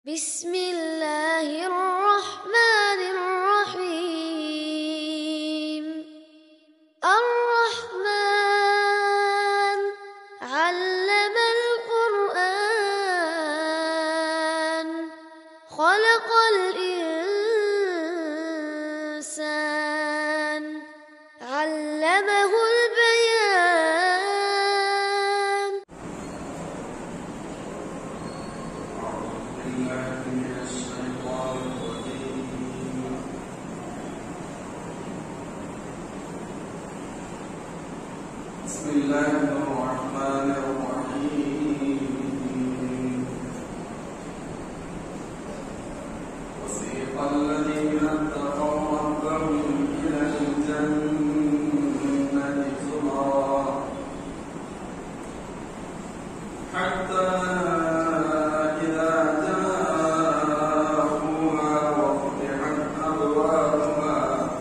بسم الله الرحمن الرحيم الرحمن علم القرآن خلق الإنسان علمه البيان بالله من الشيطان الرجيم بسم الله الرحمن الرحيم وسيق الذين اتقوا ربهم إلى الجنة زمرا حتى إذا جاءوها وفتحت أبوابها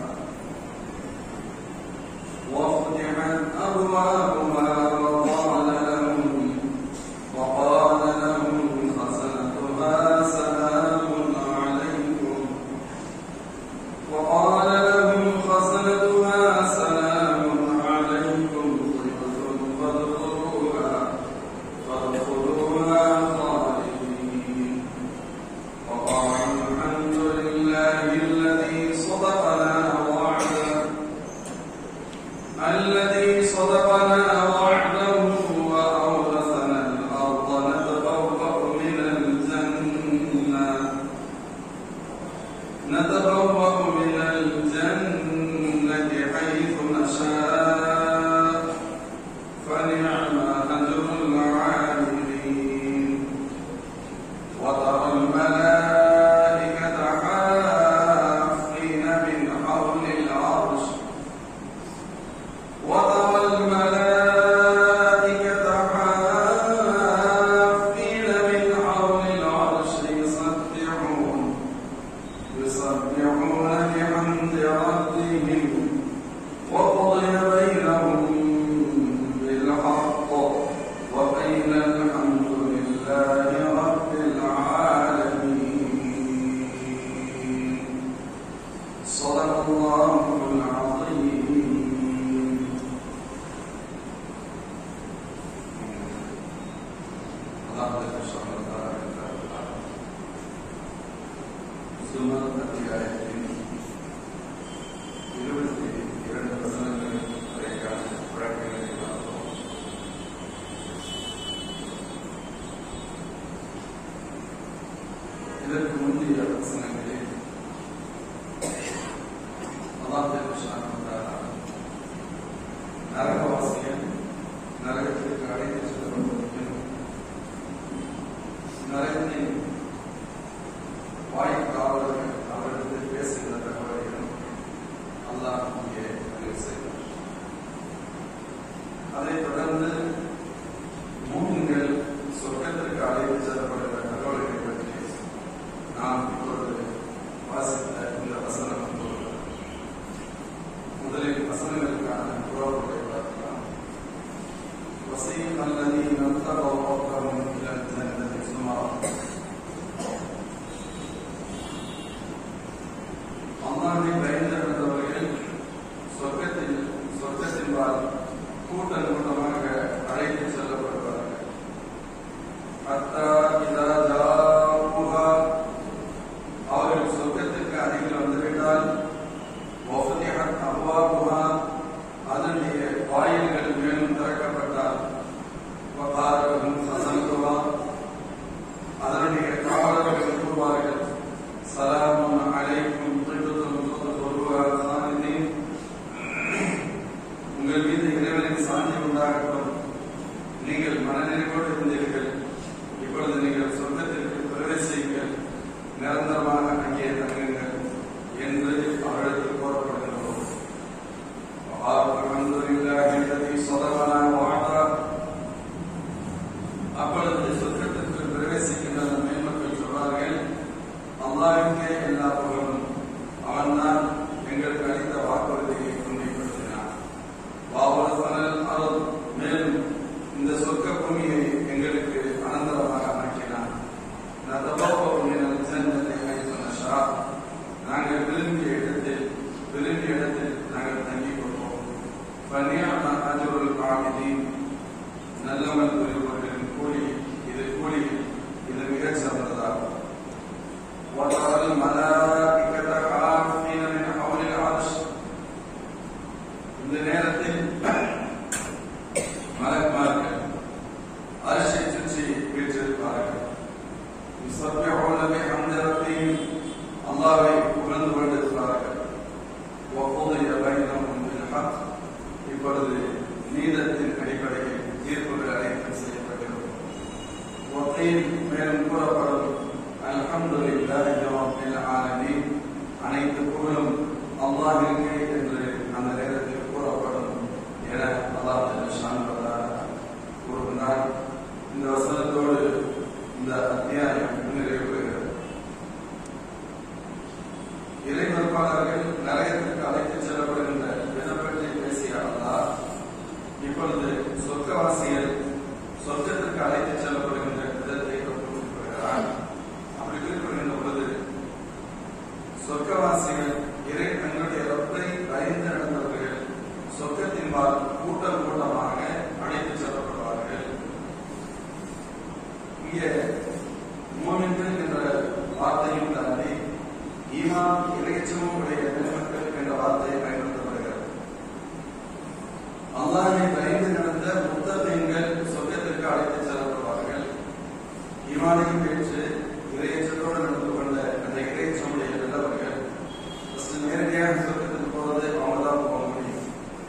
وفتحت أبوابها وقال لهم وقال لهم خزنتها سلام عليكم وقال لهم خزنتها سلام عليكم طيبة فادخلوها فادخلوها خالدين وقالوا الحمد لله الذي صدقنا وعده الذي صدقنا وعده وأورثنا الأرض نتبوأ من الجنة نتبوأ من الجنة حيث نشاء فنعم أجر العاملين وترى الملائكة حافين من حول العرش وترى الملائكة حافين من حول العرش يسبحون يسبحون بحمد ربهم وقضي بينهم بالحق وقيل الحمد لله رب العالمين صدق الله العظيم الله سبحانه وتعالى சுமர் அத்தியாயத்தின் இருபத்தி இரண்டு வசனங்கள் வரைக்கான விளக்கங்களை பார்த்தோம் இதற்கு முந்தைய வசனங்களில் அல்லாஹ் நரகவாசியன் நரகத்திற்கு அழைத்து செல்லப்பட்டிருக்கிறது நரகத்தின் வாய் காவலர்கள் அவர்களுக்கு பேசுகிற தகவலையும் அல்லாஹ் இங்கே பதிவு செய்தார் அதைத் தொடர்ந்து மூன்றுகள் சொர்க்கத்திற்கு அழைத்து செல்லப்படுகிற தகவல்களை பற்றி நாம் இப்பொழுது வாசித்த இந்த வசனம் கூறுகிறது. முதலில் வசனங்களுக்கான உறவுகளை பார்க்கலாம் وسيق الذين اتقوا ربهم الى الجنه زمرا அல்லாஹை பயந்திருந்தவர்கள் சொர்க்கத்தில் சொர்க்கத்தின்பால் கூட்டம் கூட்டமாக அழைத்து செல்லப்படுவார்கள் அத்தா இதா ஜாவுஹா அவர்கள் சொர்க்கத்திற்கு அருகில் வந்துவிட்டால் வஃபதிஹத் அப்வாபுஹா அதனுடைய வாயில்கள் மேலும் திறக்கப்பட்டால் வகாரகும் ஹசனுவா அதனுடைய காவலர்கள் கூறுவார்கள் சலாமுன் அலைக்கும் திட்டுத்தும் فنعم أجر العاملين நல்லவன் புரிபவர்களின் கூலி இது கூலி இது மிகச் சிறந்ததாகும் وترى الملائكة حافين من حول العرش இந்த நேரத்தில் மலக்குமார்கள் அரிசை சுற்றி வீற்றிருப்பார்கள் يسبحون بحمد ربهم அல்லாஹ்வை புகழ்ந்து கொண்டிருக்கிறார்கள் وقضي بينهم بالحق இப்பொழுது நீதத்தின் அடிப்படையில் தீர்ப்புகள் அனைத்தும் செய்யப்படுகிறது وقيل மேலும் கூறப்படும் அல்ஹம்துலில்லாஹி ரப்பில் ஆலமீன் அனைத்து புகழும் அல்லாஹ்விற்கே என்று அந்த நேரத்தில் கூறப்படும் என அல்லாஹ் ஜல்லஷான் கூறுகிறார் இந்த வசனத்தோடு இந்த அத்தியாயம் நிறைவு பெறுகிறது இறை மறுப்பாளர்கள் நரகத்திற்கு அழைத்துச் செல்லப்படுகின்ற விதம் பற்றி பேசிய அல்லாஹ் இப்பொழுது சொர்க்கவாசிகள் சொர்க்கத்திற்கு அழைத்துச் செல்லப்படுகின்ற விதத்தை குறிப்பிடுகிறார் அப்படி குறிப்பிடுகின்ற பொழுது சொர்க்கவாசிகள் இறை தங்களுடைய ரப்பை அறிந்து நடந்தவர்கள் சொர்க்கத்தின்பால் கூட்டம் கூட்டமாக அழைத்துச் செல்லப்படுவார்கள் இங்கே மூமின்கள் என்ற வார்த்தையும் தாண்டி ஈமான் இறைச்சமும் உடைய நிலைமக்கள் என்ற வார்த்தை பயன்படுத்தப்படுகிறது அல்லாஹை பயந்து நடந்த முத்தகைங்கள் சொர்க்கத்திற்கு அழைத்துச் செல்லப்படுவார்கள் ஈமானையும் பெற்று இறையச்சத்தோடு நடந்து கொண்ட அந்த இறைச்சமுடைய நல்லவர்கள் ஃபர்ஸ்ட் நேரடியாக சொர்க்கத்துக்கு போவது அவங்க தான் போக முடியும்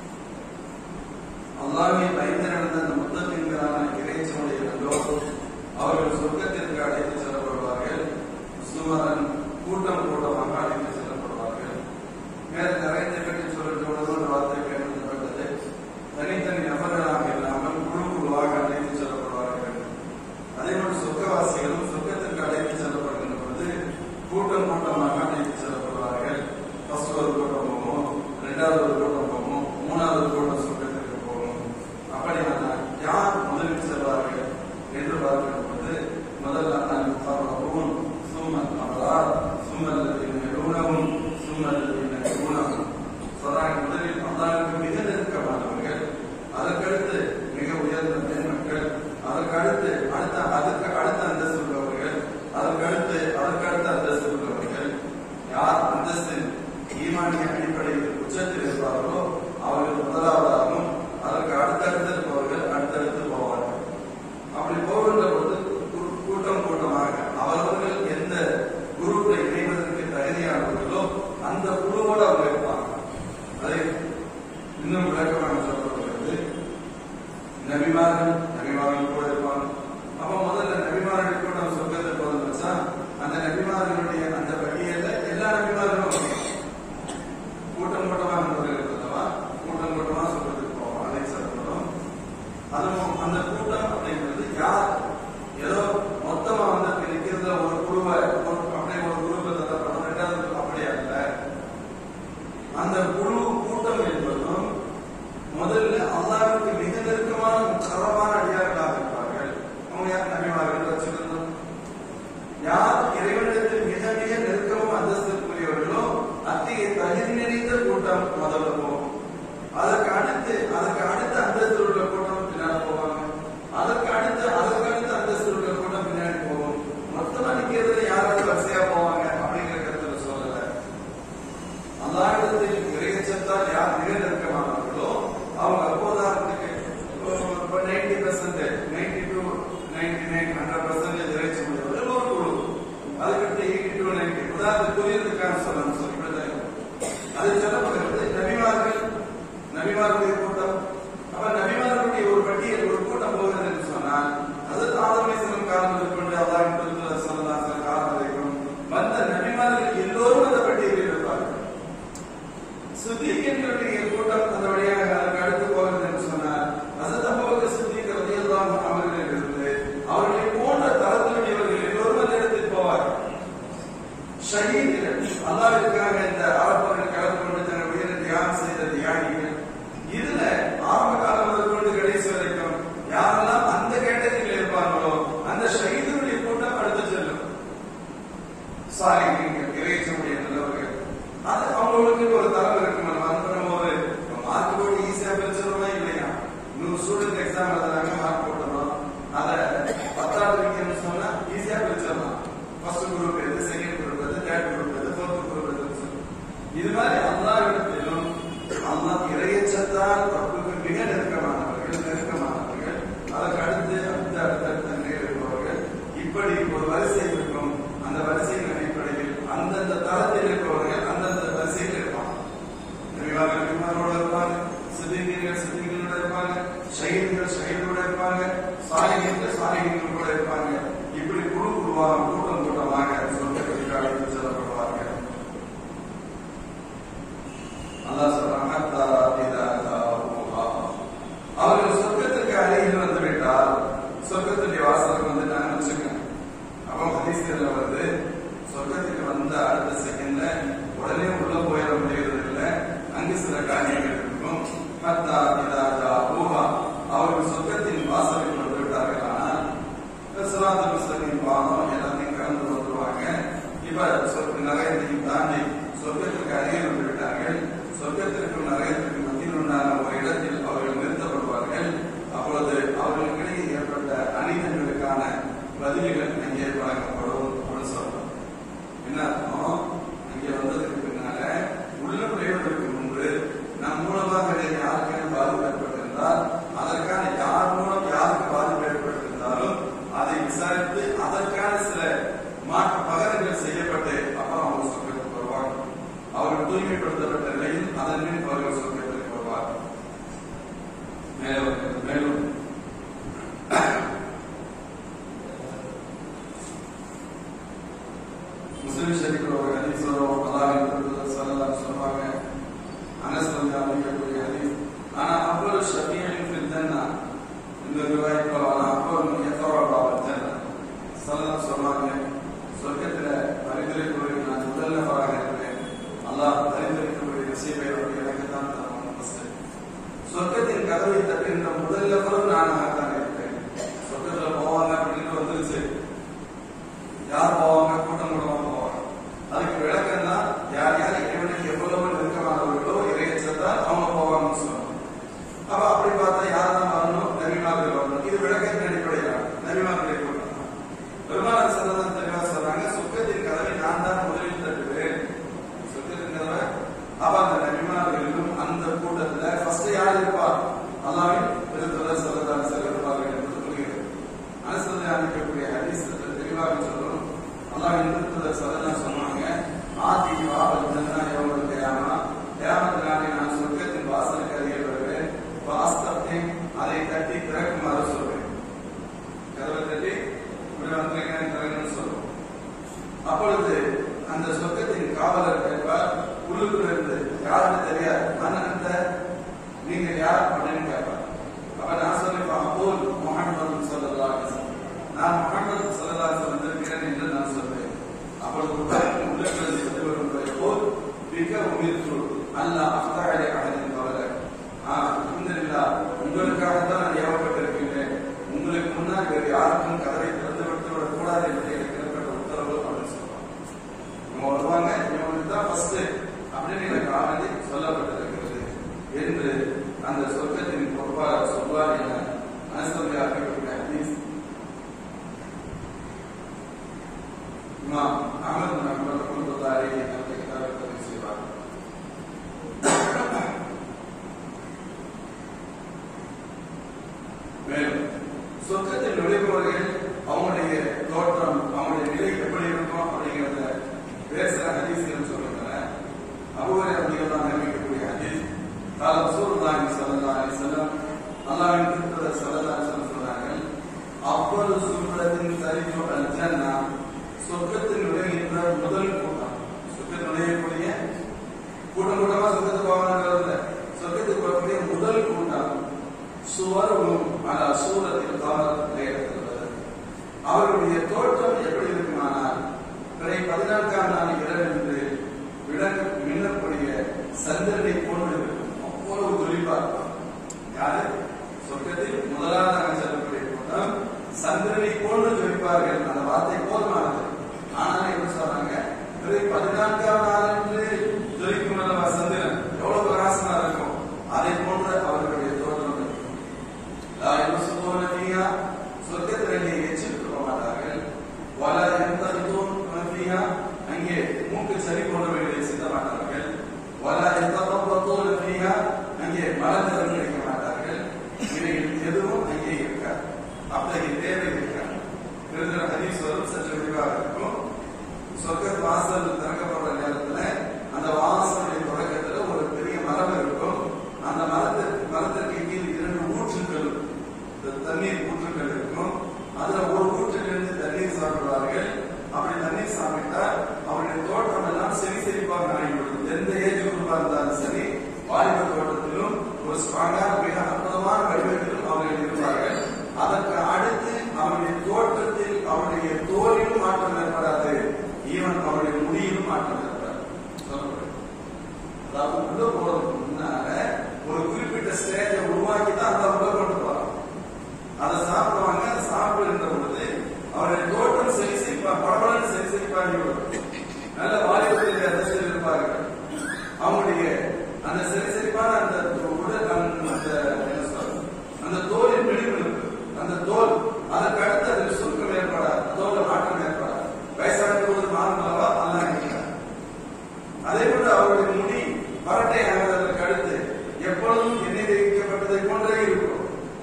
அல்லாஹை பயந்து நடந்த அந்த முத்தகைங்களான இறைச்சமுடைய நல்லோர் அவர்கள் சொர்க்கத்திற்கு அழைத்து செல்லப்படுவார்கள் சுமரன் கூட்டம் கூட்டமாக அழைத்து செல்லப்படுவார்கள் மேல நிறைய பற்றி சொல்லிட்டு ஒரு வார்த்தை பயன்படுத்தப்பட்டது தனித்தனி நபர்களாக இல்லாமல் குழு குழுவாக அழைத்து செல்லப்படுவார்கள் அதே போல சொர்க்கவாசிகளும் சொர்க்கத்திற்கு அழைத்து செல்லப்படுகின்ற பொழுது கூட்டம் கூட்டமாக அழைத்து செல்லப்படுவார்கள் ஃபர்ஸ்ட் ஒரு கூட்டம் போகும் ரெண்டாவது ஒரு கூட்டம் போகும் மூணாவது கூட்டம் சொர்க்கத்திற்கு போகும் அப்படியானால் யார் முதலில் செல்வார்கள் என்று பார்க்கிற பொழுது முதல்ல நான் முகாரவும் சும்மன் அமலார் சும்மல்லதின் நிறுவனமும் சும்மல்லதின் நிறுவனமும் சொல்றாங்க முதலில் அல்லாஹ்வுக்கு மிக நெருக்கமானவர்கள் அதற்கடுத்து மிக உயர்ந்த மேன்மக்கள் அதற்கடுத்து அடுத்த அதுக்கு அடுத்த அந்தஸ்து உள்ளவர்கள் அதற்கடுத்து அதற்கடுத்த அந்தஸ்து உள்ளவர்கள் யார் அந்தஸ்தில் ஈமானிய அடிப்படையில் உச்சத்தில் இருப்பார்களோ அவர்கள் முதலாவதாகவும் அதற்கு அடுத்தடுத்து இருப்பவர்கள் அடுத்தடுத்து போவார்கள் அப்படி போகின்ற பொழுது கூ- கூட்டம் கூட்டமாக அவரவர்கள் எந்த குரூப்ல இணைவதற்கு தகுதியானவர்களோ அந்த குழுவோடு அவங்க இருப்பாங்க அதை இன்னும் விளக்கமாக சொல்லப்படுகிறது நபிமார்கள் நபிமார்கள் கூட இருப்பாங்க அப்ப முதல்ல நபிமார்கள் கூட்டம் சொர்க்கத்தை போதும் வச்சா அந்த நபிமார்களுடைய அந்த பட்டியல்ல எல்லா நபிமார்களும் வருவாங்க. கூட்டம் கூட்டமாக நபர்கள் இருக்கிறதா கூட்டம் கூட்டமா சொர்க்கத்துக்கு போவோம் அதை சொல்லப்படும் அதுவும் அந்த கூட்டம் அப்படிங்கிறது யார் ஏதோ மொத்தமா வந்து நிக்கிறதுல ஒரு குழுவை ஒரு அப்படியே ஒரு குரூப்பை தரப்படும் ரெண்டாவது group அப்படியே அல்ல அந்த குழு கூட்டம் என்பதும் முதல்ல அல்லாஹ்வுக்கு மிக நெருக்கமான கரமான அடியார்களாக இருப்பார்கள் அவங்க யார் நபிமார்கள் வச்சிருந்தோம் யார் இறைவனிடத்தில் மிக மிக நெருக்கமும் அந்தஸ்திற்குரியவர்களோ அத்தகைய தகுதி நிறைந்த கூட்டம் முதல்ல போகும் அதற்கு அடுத்து அதற்கு அடுத்த அந்தஸ்தில் உள்ள கூட்டம் பின்னாடி போவாங்க அதற்கு அடுத்து அதற்கு அடுத்த அந்தஸ்தில் உள்ள கூட்டம் பின்னாடி போகும் மொத்தமா நிக்கிறதுல யாராவது வரிசையா போவாங்க அப்படிங்கிற கருத்துல சொல்லல அல்லாஹ்விடத்தில் இறையச்சத்தால் யார் மிக நெருக்கமானவர்களோ அவங்க அப்போதாரத்துக்கு இப்போ ninety percent ninety two ninety nine hundred percentage இறைச்சி முடியவர்கள் ஒரு குழு அதுக்கடுத்து எயிட்டி டூ நைன்டி உதாரணத்துக்கு புரியுறதுக்கான சொல்லணும் சொல்லிவிடுறேன் அது சொல்லப்படுகிறது நபிமார்கள் நபிமார்களுடைய கூட்டம் அப்ப நபிமார்களுடைய ஒரு பட்டியல் ஒரு கூட்டம் போகிறது என்று சொன்னால் அது ஆதரவேசனம் காலம் முதற்கொண்டு அல்லாஹ் சொல்லலாம் காலம் வரைக்கும் வந்த நபிமார்கள் எல்லோரும் அந்த பட்டியலில் இருப்பார்கள் சுத்திகர்களுடைய கூட்டம் அந்த வழியாக அதற்கு அடுத்து போகிறது என்று சொன்னார் அசத் அப்பாவுக்கு சுத்திகர் ரலியல்லாஹு அவர்களில் இருந்து அவர்களை போன்ற தரத்திலுடையவர்கள் எல்லோரும் அந்த இடத்தில் போவார்கள் ஷஹீதுகள் அல்லாஹ்விற்காக இந்த அரப்பர்கள் கலந்து கொண்டு தங்கள் உயிரை தியாகம் செய்த தியாகிகள் இதுல ஆரம்ப காலம் முதற்கொண்டு கடைசி வரைக்கும் யாரெல்லாம் அந்த கேட்டகரியில் இருப்பார்களோ அந்த ஷஹீதுடைய கூட்டம் அடுத்து செல்லும் சாலிகள் இறைச்சமுடைய நல்லவர்கள் அது அவங்களுக்கு ஒரு தரம் இருக்கும் நம்ம வந்து நம்ம ஒரு மார்க் போர்டு ஈஸியா பிரிச்சு இப்ப சொர்க்க நரகத்தையும் தாண்டி சொர்க்கத்திற்கு அருகில் வந்து விட்டார்கள் சொர்க்கத்திற்கும் நரகத்திற்கும் மத்தியில் உண்டான ஒரு இடத்தில் அவர்கள் நிறுத்தப்படுவார்கள் அப்பொழுது அவர்களுக்கிடையே ஏற்பட்ட அநீதங்களுக்கான பதில்கள் அங்கே வழங்கப்படும் அப்படின்னு சொல்றோம் என்ன அர்த்தம் அங்கே வந்ததுக்கு பின்னால உள்ள நுழைவதற்கு முன்பு நம் மூலமாக வேறு யாருக்கேனும் பாதிப்பு ஏற்பட்டிருந்தால் அதற்கான யார் மூலம் யாருக்கு பாதிப்பு ஏற்பட்டிருந்தாலும் அதை விசாரித்து அதற்கான சில மாற்று பகரங்கள் செய்யப்பட்டு அப்புறம் அவங்க சொர்க்கத்துக்கு வருவாங்க அவர்கள் தூய்மைப்படுத்தப்பட்ட நிலையில் அதன் பின் அவர்கள் சொர்க்கத்திற்கு வருவார் மேலும் மேலும் முஸ்லிம் ஷரீஃபில் ஒரு ஹதீஸ் வரும் அல்லாஹ்வின் தூதர் ஸல்லல்லாஹு அலைஹி சொல்றாங்க அனஸ் ரலியல்லாஹு அன்ஹு அறிவிக்கக்கூடிய ஹதீஸ் ஆனா அவ்வளவு ஷஃபீஇன் ஃபில் ஜன்னா இந்த ரிவாயத் ஆனா அவ்வளவு யக்ரா பாபல் ஜன்னா ஸல்லல்லாஹு சொல்றாங்க சொர்க்கத்துல பரிந்துரைக்கக்கூடிய நான் முதல் நபராக இருக்கிறேன் அல்லாஹ் பரிந்துரைக்கக்கூடிய நசீபை அவருக்கு எனக்கு தான் தருவான் ஃபர்ஸ்ட் சொர்க்கத்தின் கதவை தட்டுகின்ற முதல் நபரும் நானாகத்தான் இருக்கிறேன் சொர்க்கத்துல போவாங்க அப்படின்னு வந்துருச்சு யார் போவாங்க கூட்டம் கூட்டமா போவாங்க அதுக்கு விளக்கம் தான் யார் யார் இறைவனுக்கு எவ்வளவு நெருக்கமானவர்களோ இறையச்சத்தால் அவங்க போவாங்கன்னு சொல்லுவாங்க அப்ப அப்படி பார்த்தா யார் தான் வரணும் நபிமார்கள் வரணும் இது விளக்கத்தின் அடிப்படையில் நபிமார்களை கூட்டம் பெருமாள் சரதன் தெளிவா சொல்றாங்க சொர்க்கத்தின் கதவை நான் தான் முதலில் தட்டுவேன் சொர்க்கத்தின் கதவை அப்ப அந்த நபிமார்களும் அந்த கூட்டத்துல ஃபர்ஸ்ட் யார் இருப்பார் அல்லாவின் திருத்தலர் சரதான் செல் இருப்பார்கள் என்று சொல்கிறது அனசத்தை அளிக்கக்கூடிய ஹதீஸ்ல தெளிவாக சொல்லணும் அல்லாஹ் திருத்தலர் சரதான் சொன்னாங்க ஆதி வாவல் ஜன்னா யௌமல் கியாமா கியாமத் நாளில் நான் சொர்க்கத்தின் வாசலுக்கு அருகில் வருவேன் வாஸ்தத்தை அதை தட்டி திறக்குமாறு சொல்வேன் கதவை தட்டி இப்படி வந்திருக்கேன் திறங்கன்னு சொல்லுவோம் அப்பொழுது அந்த சொர்க்கத்தின் காவலர் கேட்பார் உள்ளுக்குள்ள இருந்து யாருன்னு தெரியாது மன்னன்ட்ட நீங்க யார் அப்படின்னு கேட்பார் அப்ப நான் சொல்லிப்பேன் அப்போல் முகமது சொல்லலா நான் முகமது சொல்லலா வந்திருக்கிறேன் என்று நான் சொல்வேன் அப்பொழுது உள்ளிருந்து பதில் வரும்போது போல் மிக உயிர்த்து அல்ல அஃதாழை அடைந்த கவலை இல்லா உங்களுக்காக தான் நான் ஏவப்பட்டிருக்கின்றேன் உங்களுக்கு முன்னால் வேறு யாருக்கும் கதவை திறந்து விட்டு விடக்கூடாது என்று எனக்கு ஏற்பட்ட உத்தரவு அப்படின்னு சொல்லுவாங்க இவங்க வருவாங்க இவங்களுக்கு தான் ஃபர்ஸ்ட் அப்படின்னு எனக்கு ஆல்ரெடி சொல்லப்பட்டிருக்கிறது என்று அந்த சொர்க்கத்தின் பொறுப்பாளர் சொல்வார் என மனசொல்லி அறிவிக்கக்கூடிய ஹதீஸ் இமாம் அகமது பின் அஹ்மத் ரஹ்மத்துல்லாஹி அந்த கிதாபை பதிவு செய்வார் மேலும் சொர்க்கத்தில் நுழைபவர்கள் அவங்களுடைய தோற்றம் அவங்களுடைய நிலை எப்படி இருக்கும் அப்படிங்கிறத பேசுற ஹதீஸ்கள் சொல்லுகின்றன அபுவரை அதிகம் நியமிக்கக்கூடிய ஹதீஸ் கால சூர்தாங்கி சல்லா அலி செல்லம் அல்லாவின் திருத்தர் சல்லா செல்லம் சொல்றார்கள் அவ்வளவு சுற்றத்தின் சரிவு அல்ஜன்னா சொர்க்கத்தில் நுழைகின்ற முதல் கூட்டம் சொர்க்கத்தில் நுழையக்கூடிய கூட்டம் கூட்டமா சொர்க்கத்துக்கு போவாங்கிறது சொர்க்கத்துக்கு போகக்கூடிய முதல் கூட்டம் சுவரும் அல சூரத்தில் காலத்தில் அவர்களுடைய தோற்றம் எப்படி இருக்குமானால் பிறை பதினான்காம் நாள் இரவென்று விளங்க மின்னக்கூடிய சந்திரனை போன்று இருக்கும் அவ்வளவு துளிப்பா இருக்கும் யாரு சொர்க்கத்தில் முதலாவதாக செல்லக்கூடிய கூட்டம் சந்திரனை போன்று ஜொலிப்பார்கள் அந்த வார்த்தை போதுமானது ஆனால் என்ன சொல்றாங்க பிறை பதினான்காம் நாள் என்று ஜொலிக்கும் அல்லவா சந்திரன் எவ்வளவு பிரகாசமா இருக்கும் அதை போன்ற அவர்களுடைய தோற்றம் இருக்கும் லா யுஸ்பூன ஃபியா சொர்க்கத்தில் அங்கே எச்சில் போக மாட்டார்கள் வல எந்ததும் ஃபியா அங்கே மூக்கு சரி போன்றவைகளை சிந்த மாட்டார்கள் வல எந்ததும் ஃபியா அங்கே மலர்ந்தரம் கிடைக்க மாட்டார்கள் இவைகள் எதுவும் அங்கே இருக்காது அத்தகைய தேவை இருக்காது இருக்கிற ஹதீஸ் வரும் சற்று விரிவாக இருக்கும் சொர்க்க வாசல் திறக்கப்படுற நேரத்துல அந்த வாசலுடைய தொடக்கத்துல ஒரு பெரிய மரம் இருக்கும் அந்த மரத்திற்கு மரத்திற்கு கீழ் இரண்டு ஊற்றுக்கள் இந்த தண்ணீர் ஊற்றுக்கள் இருக்கும் அதுல ஒரு ஊற்றிலிருந்து தண்ணீர் சாப்பிடுவார்கள் அப்படி தண்ணீர் சாப்பிட்டால் அவருடைய தோட்டம் எல்லாம் செவி செழிப்பாக ஆகிவிடும் எந்த ஏஜ் குரூப்பா இருந்தாலும் சரி வாலிப தோட்டத்திலும் ஒரு ஸ்ட்ராங்கான மிக அற்புதமான வடிவத்திலும் அவர்கள் இருப்பார்கள் அதற்கு அடுத்து அவருடைய தோட்டத்தில் அவருடைய தோலிலும் மாற்றம் ஏற்படாது ஈவன் அவருடைய முடியிலும் மாற்றம் ஏற்படாது சொல்லப்படுது அதாவது உள்ள போறதுக்கு முன்னால ஒரு குறிப்பிட்ட ஸ்டேஜை உருவாக்கி தான் அந்த உள்ள கொண்டு போறாங்க அதை சாப்பிடுவாங்க அதை சாப்பிடுகின்ற பொழுது அவருடைய தோட்டம் சரி சிரிப்பா படபடன்னு சரி சிரிப்பாகி விடும் இருப்பார்கள் அவங்களுடைய அந்த சரி சரிப்பான அந்த உடல் அந்த அந்த என்ன சொல்றது? அந்த தோலின் விழிப்புணர்வு அந்த தோல் அதற்கு அடுத்து அதில் சுருக்கம் ஏற்படாது தோல் மாற்றம் ஏற்படாது வயசான போது மாறும் அல்லவா அல்ல இருக்கிறார் அதே போன்று அவருடைய முடி பரட்டை ஆவதற்கு அடுத்து எப்பொழுதும் எண்ணெய் தேய்க்கப்பட்டதை போன்றே இருக்கும்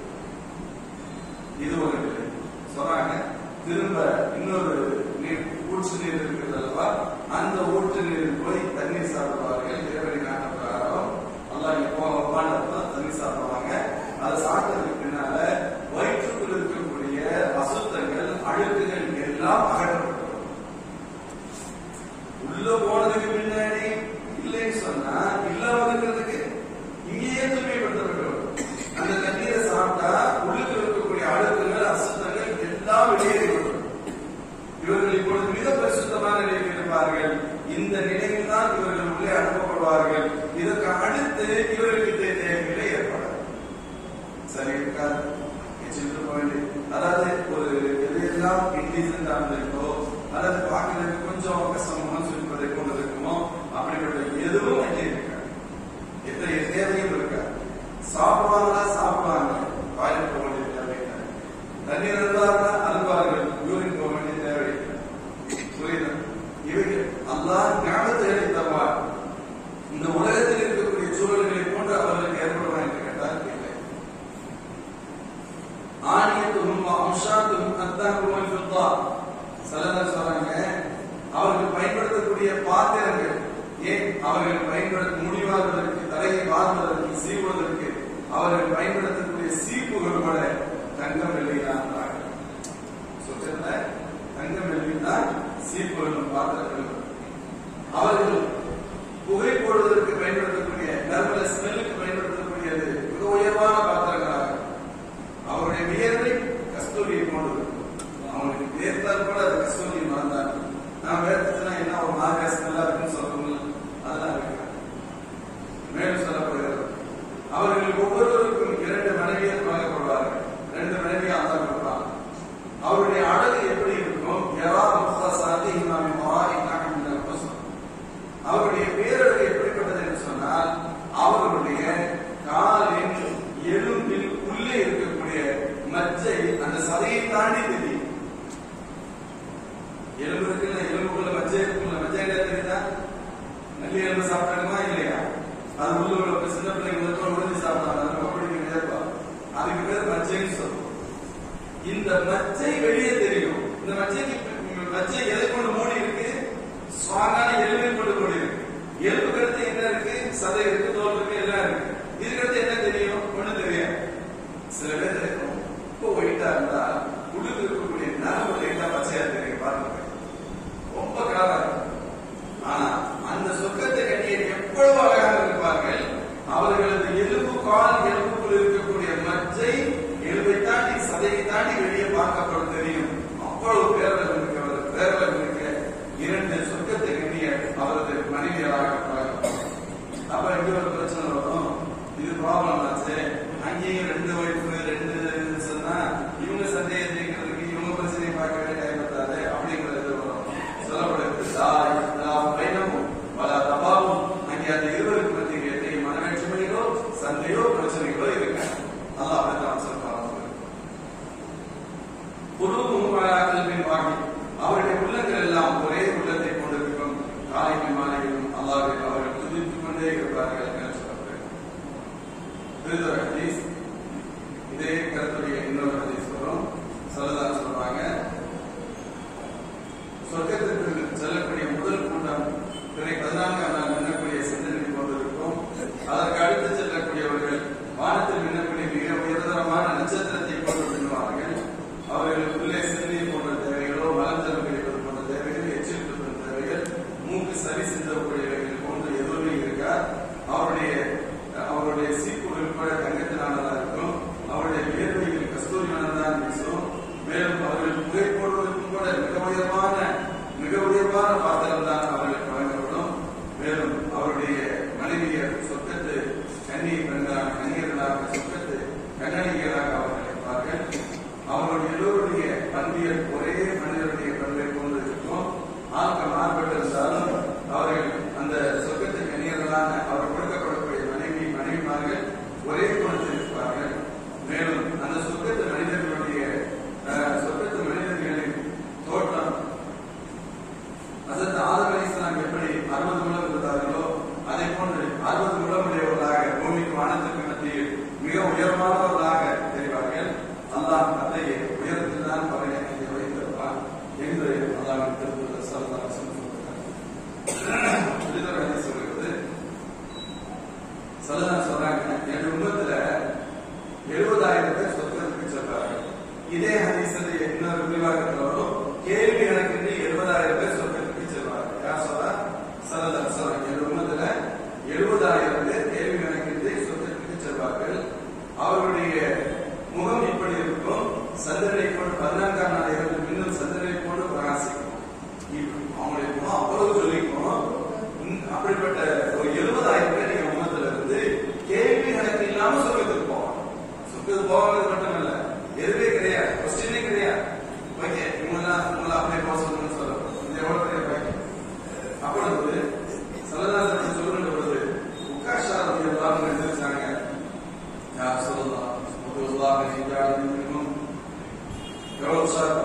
இது ஒரு நிலை. சொன்னாங்க திரும்ப இன்னொரு நீர் ஊற்று நீர் இருக்கிறது அல்லவா அந்த ஊற்று நீரில் போய் தண்ணீர் சாப்பிடுவார்கள் இறைவனை காட்டப்படுறாரோ அல்லாஹ் இங்க போவான்னு அர்த்தம் தண்ணீர் சாப்பிடுவாங்க அதை சாப்பிட்டதுக்கு பின்னால வயிற்றுக்குள் இருக்கக்கூடிய அசுத்தங்கள் அழுக்குகள் எல்லாம் அகற்றப்படும் உள்ள போனதுக்கு பின்னாடி இல்லைன்னு சொன்னா இல்லாம இருக்கிறதுக்கு இங்கேயே தூய்மைப்படுத்தப்படும் அந்த தண்ணீரை சாப்பிட்டா உள்ளுக்கு இருக்கக்கூடிய அழுக்குகள் அசுத்தங்கள் எல்லாம் வெளியேறிவிடும் இவர்கள் இப்பொழுது மிக பரிசுத்தமான நிலையில் இருப்பார்கள் இந்த நிலையில் தான் இவர்கள் உள்ளே அனுப்பப்படுவார்கள் இதற்கு அடுத்து இவர்களுக்கு தே- தேவைகளை ஏற்படாது சரி இருக்காது எச்சிட்டு போக வேண்டியது அதாவது ஒரு எதையெல்லாம் இன்டீசென்டா இருந்திருக்கோ அல்லது பார்க்கறதுக்கு கொஞ்சம் கஷ்டமாக சொல்வதை கொண்டு இருக்குமோ அப்படிப்பட்ட எதுவும் அங்கே இருக்காது எத்தனை தேவையும் இருக்காது சாப்பிடுவாங்களா சாப்பிடுவாங்க வாயில் போக வேண்டிய தேவை இல்லை. தண்ணீர் இருந்தார்களா அருவார்கள் யூரின் போக வேண்டிய தேவை இல்லை. புரியுதா இவைகள் அல்லாஹ் ஞாபகத்தை தருவார் இந்த உலகத்தில் இருக்கக்கூடிய சூழல்களை போன்று அவர்களுக்கு ஏற்படுமா என்று கேட்டால் இல்லை ஆணியத்தும் அம்சாத்தும் அத்தாக்குமல் ஃபித்தா சிலர் சொல்றாங்க அவர்கள் பயன்படுத்தக்கூடிய பாத்திரங்கள் ஏன் அவர்கள் பயன்படுத்த முடிவாததற்கு தலையை வார்வதற்கு சீவுவதற்கு அவர்கள் பயன்படுத்தக்கூடிய சீப்புகள் கூட தங்கம் வெள்ளி தான் சொல்றத தங்கம் வெள்ளி தான் சீப்புகளும் பாத்திரங்களும் அவர்கள் புகை போடுவதற்கு பயன்படுத்தக்கூடிய நர்மல ஸ்மெல்லுக்கு பயன்படுத்தக்கூடியது மிக உயர்வான பாத்திரங்களாக அவருடைய வியர்வை கஸ்தூரியை போன்றது அவனுக்கு வேர்த்தால் கூட அது கஸ்தூரியை மறந்தார் நான் வேர்த்துச்சுன்னா என்ன ஒரு மாதிரி ஸ்மெல்லா இருக்குன்னு சொல்லணும் அதெல்லாம் இருக்காது மேலும் சொல்லப்படுகிறது அவர்கள் ஒவ்வொருவருக்கும் இரண்டு மனைவியர் வழங்கப்படுவார்கள் ரெண்டு மனைவியை அந்த கொடுப்பாங்க அவருடைய அழகு எப்படி இருக்கும் எவா முஸ்தா சாதி இமாமி மவாரி காணும் அவருடைய பேரழகு எப்படிப்பட்டது என்று சொன்னால் அவர்களுடைய காலின் எலும்பில் உள்ளே இருக்கக்கூடிய மஜ்ஜை அந்த சதையை தாண்டி தெரியும் எலும்பு இருக்குல்ல எலும்புக்குள்ள மஜ்ஜை இருக்குல்ல மஜ்ஜை என்ன தெரியுதா நல்லி எலும்பு சாப்பிட்டாங்கமா இல்லையா அது உள்ள உள்ள சின்ன பிள்ளைங்களுக்கு உறிஞ்சி சாப்பிட்டாங்க அது ரொம்ப பிடிக்கும் ஏற்பா அதுக்கு பேர் மஜ்ஜைன்னு சொல்லுவோம் இந்த மச்சை வெளியே தெரியும் இந்த மச்சைக்கு மச்சை எதை கொண்டு மூடி இருக்கு ஸ்ட்ராங்கான எலும்பை கொண்டு மூடி இருக்கு எலும்புக்கு அடுத்து என்ன இருக்கு சதை இருக்கு தோல் இருக்கு எல்லாம் இருக்கு இதுக்கு அடுத்து என்ன தெரியும் ஒண்ணு தெரியாது சில பேர் ரொம்ப ஒயிட்டா இருந்தா உள்ளுக்கு இருக்கக்கூடிய நரம்பு லைட்டா பச்சையா தெரியும் பாருங்க ரொம்ப கலரா இருக்கும் ஆனா அந்த சொர்க்கத்தை கண்ணியர் எவ்வளவு அழகாக இருப்பார்கள் அவர்களது எலும்பு கால் எலும்புக்குள் இருக்கக்கூடிய மஜ்ஜை எலும்பை தாண்டி சதையை தாண்டி வெளியே பார்க்கப்படும் தெரியும் அவ்வளவு பேரளவு இருக்கவர் பேரளவு இருக்க இரண்டு சொர்க்கத்தை கண்ணிய அவரது மனைவியராக இருப்பார்கள் அப்ப இங்க ஒரு பிரச்சனை வரும் இது ப்ராப்ளம் ஆச்சு அங்கேயும் ரெண்டு ஒய்ஃபு ரெண்டு சொன்னா இவங்க சந்தேகம் தீர்க்கிறதுக்கு இவங்க பிரச்சனையை பார்க்க வேண்டிய டைம் பத்தாது அப்படிங்கிறது வரும் சொல்லப்படுது தாய் தா பயணமும் பல தபாவும் அங்கே அந்த இருவருக்கு மத்தியில் எத்தனை மனவேற்றுமைகளோ சந்தையோ பிரச்சனைகளோ இருக்கு நல்லா அப்படித்தான் சொல்றாங்க குருவும் கல்வின் வாங்கி அவருடைய உள்ளங்கள் எல்லாம் ஒரே உள்ளத்தை கொண்டிருக்கும் காலைக்கும் மாலைக்கும் அல்லாஹ் அதற்கு ஆதம் அலிஸ்லாம் எப்படி அறுபது முழம் இருந்தார்களோ அதே போன்று அறுபது முழம் உடையவர்களாக பூமிக்கு வானத்திற்கு மத்தியில் மிக உயர்வானவர்களாக தெரிவார்கள் அல்லாஹ் அதையே உயரத்தில் தான் பகையத்தை வைத்திருப்பான் என்று அல்லாஹ் திருப்பதி சரதாசன் சொல்கிறார் விடுதலை சொல்கிறது சொல்லதான் சொல்றாங்க என் உண்மத்துல எழுபதாயிரம் பேர் சொர்க்கத்துக்கு செல்றார்கள் இதே ஹதீஸ்ல இன்னொரு விரிவாக்கத்தில் வரும் கேள்வி கணக்கின்றி எழுபதாயிரம் பேர் சொர்க்கத்துக்கு செல்வார்கள் யார் சொல்றா சரதான் சொல்றாங்க என் உண்மத்துல எழுபதாயிரம் பேர் கேள்வி கணக்கின்றி சொர்க்கத்துக்கு செல்வார்கள் அவருடைய முகம் இப்படி இருக்கும் சந்திரனை போன்று பதினான்காம் நாள் இரவு மின்னல் சந்திரனை போன்று பிரகாசிக்கும் இப்ப அவங்களுடைய முகம் அவ்வளவு சொல்லிக்கும் உம், அப்படிப்பட்ட ஒரு எழுபதாயிரம் பேர் எங்க முகத்துல இருந்து கேள்வி கணக்கு இல்லாம சொர்க்கத்துக்கு போவாங்க சொர்க்கத்துக்கு போவாங்கிறது மட்டுமல்ல எதுவே கிடையாது கொஸ்டினே கிடையாது ஓகே இவங்கெல்லாம் உங்களை அப்படியே போக சொல்லணும்னு சொல்றோம் இது எவ்வளவு பெரிய பாக்கி அப்பொழுது சலதாசன் சொல்லுகின்ற பொழுது உக்காஷா எல்லாம் எழுந்திருச்சாங்க யார் சொல்லலாம் பொதுவாக நீங்க மிகவும் எவ்வளவு சார்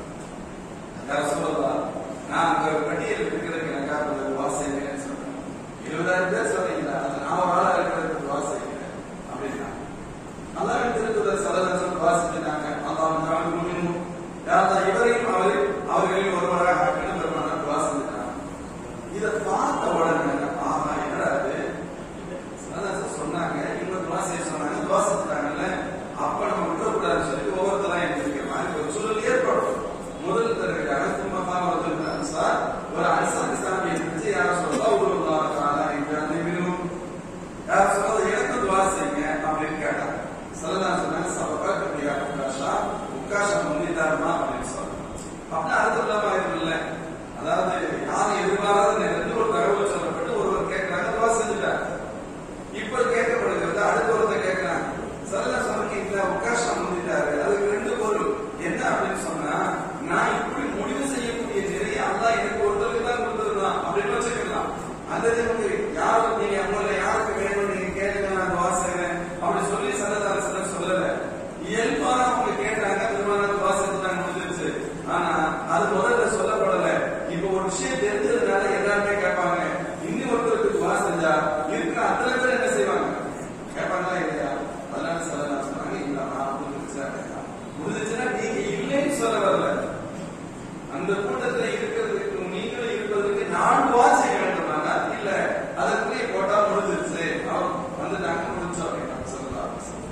யார் சொல்லலாம் நான் அங்க பட்டியல் இருக்கிறதுக்கு எனக்காக ஒரு வாசை இல்லைன்னு சொல்றேன் இருபதாயிரம் பேர் சொல்றீங்களா அது நான் ஒரு ஆளா இருக்கிறதுக்கு வாசை இல்லை அப்படின்னா அல்லாஹ் திருக்குறள் சலதசம் வாசிச்சிட்டாங்க அல்லாஹ் நாடு முன்னும் யாரா இவரையும் அவர் அவர்களில் ஒருவராக ஆக்கணும் பெருமானார் வாசிச்சிட்டாங்க இதை பார்த்த உடனே ஆஹா என்னடா இது சலதசம் சொன்னாங்க இவங்க துவா செய்ய சொன்னாங்க துவா செஞ்சுட்டாங்கல்ல அப்ப நம்ம விட்டுறக்கூடாதுன்னு சொல்லி ஒவ்வொருத்தராக எழுந்திருக்கிற மாதிரி ஒரு சூழல் ஏற்படும் முதல் தடவை அனைத்து மகாமர்கள் அன்சார் ஒரு அன்சாரி சாமியை பிடிச்சு யார் சொல்லா ஒரு காலா என்று மினிமம் யார் சொன்னது எனக்கு துவா செய்யுங்க அப்படின்னு கேட்டாங்க சலதான் சொன்னாங்க சபக்கா கட்டியா உக்காஷா உக்காஷா முன்னிட்டாருமா அப்படின்னு சொன்னாங்க அப்படின்னா அர்த்தம் இருக்குல்ல அதாவது யாரும் எதிர்பாராத நேரத்தில் ஒரு தகவல் சொல்லப்பட்டு ஒருவர் கேட்கிறாங்க துவா செஞ்சுட்டாங்க இப்ப கேட்கப்படுகிறது அடுத்த ஒருத்தர் கேட்கிறாங்க சரலா சொன்னீங்க இந்த உக்காஷம் வந்துட்டாரு அதுக்கு ரெண்டு பொருள் என்ன அப்படின்னு சொன்னா நான் இப்படி முடிவு செய்யக்கூடிய நிறைய அல்லா எனக்கு ஒருத்தருக்கு தான் கொடுத்துருந்தான் அப்படின்னு வச்சுக்கலாம் அந்த நமக்கு யாரு நீங்க அவங்கள யாருக்கு வேணும் நீங்க கேளுங்க நான் வாசிக்கிறேன் அப்படி சொல்லி சரதாரசன் சொல்லல இயல்பான அவங்க கேட்டாங்க திருமண வாசிச்சுட்டாங்க முடிஞ்சிருச்சு ஆனா அது முதல்ல சொல்லப்படல இப்ப ஒரு விஷயம் தெரிஞ்சதுனால எல்லாருமே கேட்பாங்க இன்னும் ஒருத்தருக்கு துவா செஞ்சா இருக்கிற அத்தனை பேர் என்ன செய்வாங்க கேட்பாங்களா இல்லையா அதனால சலனா சொன்னாங்க இல்ல நான் முடிஞ்சிருச்சா முடிஞ்சிச்சுன்னா நீங்க இல்லைன்னு சொல்ல வரல அந்த கூட்டத்துல இருக்கிறதுக்கு நீங்களும் இருப்பதற்கு நான் துவா செய்ய வேண்டுமானா இல்ல அதற்குள்ளே போட்டா முடிஞ்சிருச்சு அவன் வந்து நாங்க முடிச்சோம் அப்படின்னா சொல்லலாம்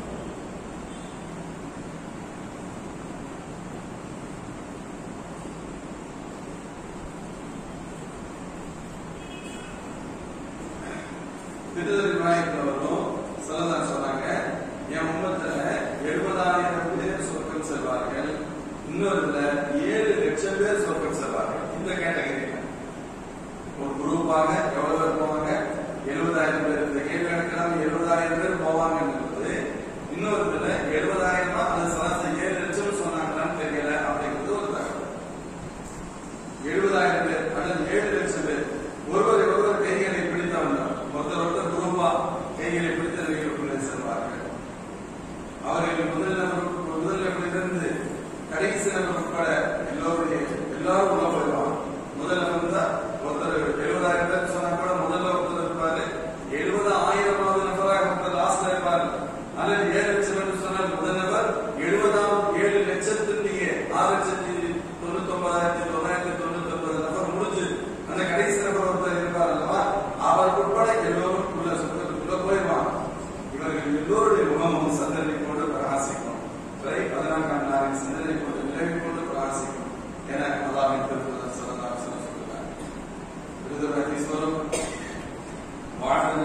திருதறி நாயகத்தில் வரும் சொல்லதான் சொன்னாங்க என் உம்மத்துல எழுபதாயிரம் பேர் சொர்க்கம் செல்வார்கள் இன்னொருல ஏழு லட்சம் பேர் சொர்க்கம் செல்வார்கள் இந்த கேட்டகரியில ஒரு குரூப்பாக எவ்வளவு பேர் போவாங்க எழுபதாயிரம் பேர் இந்த கேள்வி கணக்கில் எழுபதாயிரம் பேர் போவாங்கன்றது இன்னொருத்துல எழுபதாயிரமா அது சராசரி ஏழு லட்சம் சொன்னாங்களான்னு தெரியல அப்படிங்கிறது ஒரு தகவல் எழுபதாயிரம் பேர் அல்லது ஏழு லட்சம் பேர் ஒருவர் ஒருவர் கைகளை பிடித்தவங்க ஒருத்தர் ஒருத்தர் குரூப்பா கைகளை பிடித்த நிலைகளுக்குள்ளே செல்வார்கள் அவர்கள் முதல் நபர் முதல் நபரிலிருந்து கடைசி நபர் உட்பட எல்லோருடைய எல்லாரும் உள்ள போயிடுவாங்க முதல் நபர் தான் ஒருத்தர் எழுபதாயிரம் பேர் சொன்னா கூட முதல்ல ஒருத்தர் இருப்பாரு எழுபது ஆயிரமாவது நபராக ஒருத்தர் லாஸ்ட்ல இருப்பாரு அல்லது ஏழு லட்சம் என்று சொன்னால் முதல் நபர் எழுபதாம் ஏழு லட்சத்திலேயே ஆறு லட்சத்தி தொண்ணூத்தி ஒன்பதாயிரத்தி தொள்ளாயிரத்தி தொண்ணூத்தி ஒன்பது நபர் முடிஞ்சு அந்த கடைசி நபர் ஒருத்தர் இருப்பார் அல்லவா அவர் உட்பட எல்லோரும் உள்ள சுத்தத்துக்குள்ள போயிடுவாங்க இவர்கள் எல்லோருடைய முகமும் சந்தனை போட்டு பிரகாசிக்கும் சரி பதினான்காம் நாளின் சந்தனை போட்டு நிலவை போட்டு பிரகாசிக்கும் என அல்லாஹின் திருப்பதி சொல்லலாம் சொல்லுகிறார் விருதுரை ஈஸ்வரம் வாழ்ந்து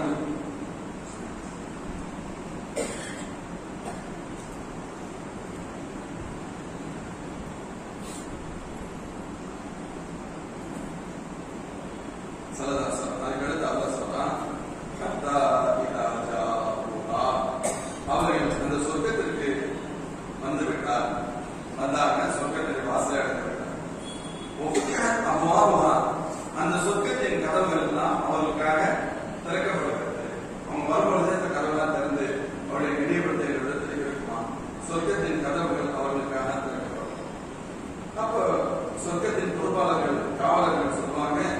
சலதாசன் அதுக்கடுத்து அல்ல சொல்றான் கத்தா இதா ஜாவுஹா. அவர்கள் அந்த சொர்க்கத்திற்கு வந்து விட்டார் வந்தாங்க சொர்க்கத்திற்கு வாசலை அடைந்து விட்டார் ஒஃபியத் அப்வாபுஹா. அந்த சொர்க்கத்தின் கதவுகள் எல்லாம் அவர்களுக்காக திறக்கப்படுகிறது அவங்க வரும்பொழுது இந்த கதவுலாம் திறந்து அவருடைய நினைவுபடுத்த இடத்தில் இருக்குமா சொர்க்கத்தின் கதவுகள் அவர்களுக்காக திறக்கப்படும் அப்போ சொர்க்கத்தின் பொறுப்பாளர்கள் காவலர்கள் சொல்லுவாங்க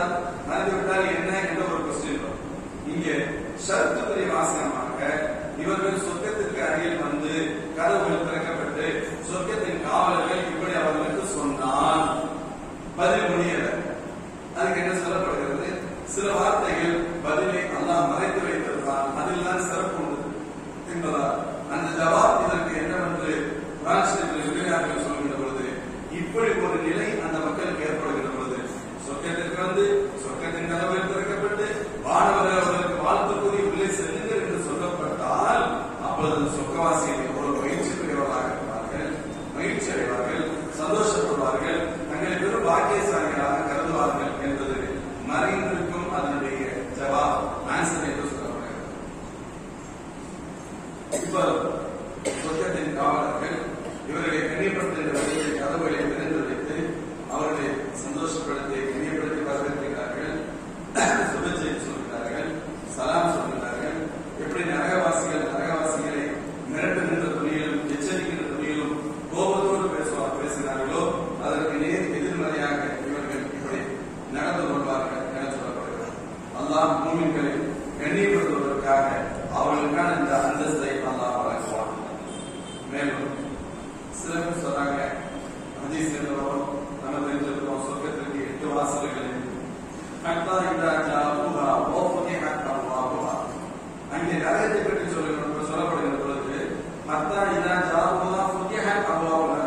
விட்டால் மறைந்து விட்டால் என்ன என்ற ஒரு கொஸ்டின் வரும் இங்கே ஷரத்துக்குரிய வாசகமாக இவர்கள் சொர்க்கத்திற்கு அருகில் வந்து கதவுகள் திறக்கப்பட்டு சொர்க்கத்தின் காவலர்கள் இப்படி அவர்களுக்கு சொன்னால் பதில் முடியல அதுக்கு என்ன சொல்லப்படுகிறது சில வார்த்தைகள் பதிலை அல்லாஹ் மறைத்து வைத்திருந்தான் அதில் தான் சிறப்பு உண்டு என்பதா அந்த ஜவாப் இதற்கு என்னவென்று குரான் ஷரீஃபில் விளையாட்டுகள் சொல்கின்ற பொழுது இப்படி ஒரு நிலை அந்த மக்களுக்கு ஏற்படுகின்ற பொழுது சொர்க்கத்திற்கு வந்து சொர்க்கத்தின் கதவுகள் திறக்கப்பட்டு வானவர்கள் அவர்களுக்கு வாழ்த்து கூறி உள்ளே செல்லுங்கள் என்று சொல்லப்பட்டால் அப்பொழுது அந்த சொர்க்கவாசிகள் எவ்வளவு மகிழ்ச்சிக்குரியவர்களாக இருப்பார்கள் மகிழ்ச்சி அடைவார்கள் சந்தோஷப்படுவார்கள் தங்களை பெரும் பாக்கியசாலிகளாக கருதுவார்கள் என்பது மறைந்திருக்கும் அதனுடைய ஜவாப் ஆன்சர் என்று சொல்லப்படுகிறது இப்ப சொர்க்கத்தின் காவலர்கள் இவர்களை கண்ணியப்படுத்துகின்ற வகையில் கதவுகளை திறந்து வைத்து அவர்களை சந்தோஷப்படுத்தி கண்ணியப்படுத்தி வரவேற்கிறார்கள் சுபச்சை சொல்கிறார்கள் சலாம் சொல்கிறார்கள் எப்படி நரகவாசிகள் நரகவாசிகளை மிரட்டுகின்ற துணியிலும் எச்சரிக்கின்ற துணியிலும் கோபத்தோடு பேசுவார் பேசினார்களோ அதற்கு நேர் எதிர்மறையாக இவர்கள் இப்படி நடந்து கொள்வார்கள் என சொல்லப்படுகிறது அல்லாஹ் மூமின்களை கண்ணியப்படுத்துவதற்காக அவர்களுக்கான இந்த அந்தஸ்தை அல்லாஹ் வழங்குவான் மேலும் சில பேர் சொல்றாங்க ஹதீஸ் என்றவரும் நம்ம தெரிஞ்சிருக்கிறோம் சொர்க்கத்திற்கு எட்டு வாசல்கள் ஹத்தா இதா ஜாபுஹா ஓ ஃபுதிஹத் அப்வாபுஹா அங்கே நரகத்தை பற்றி சொல்லுகிற சொல்லப்படுகிற பொழுது ஹத்தா இதா ஜாபுஹா ஃபுதிஹத் அப்வாபுஹா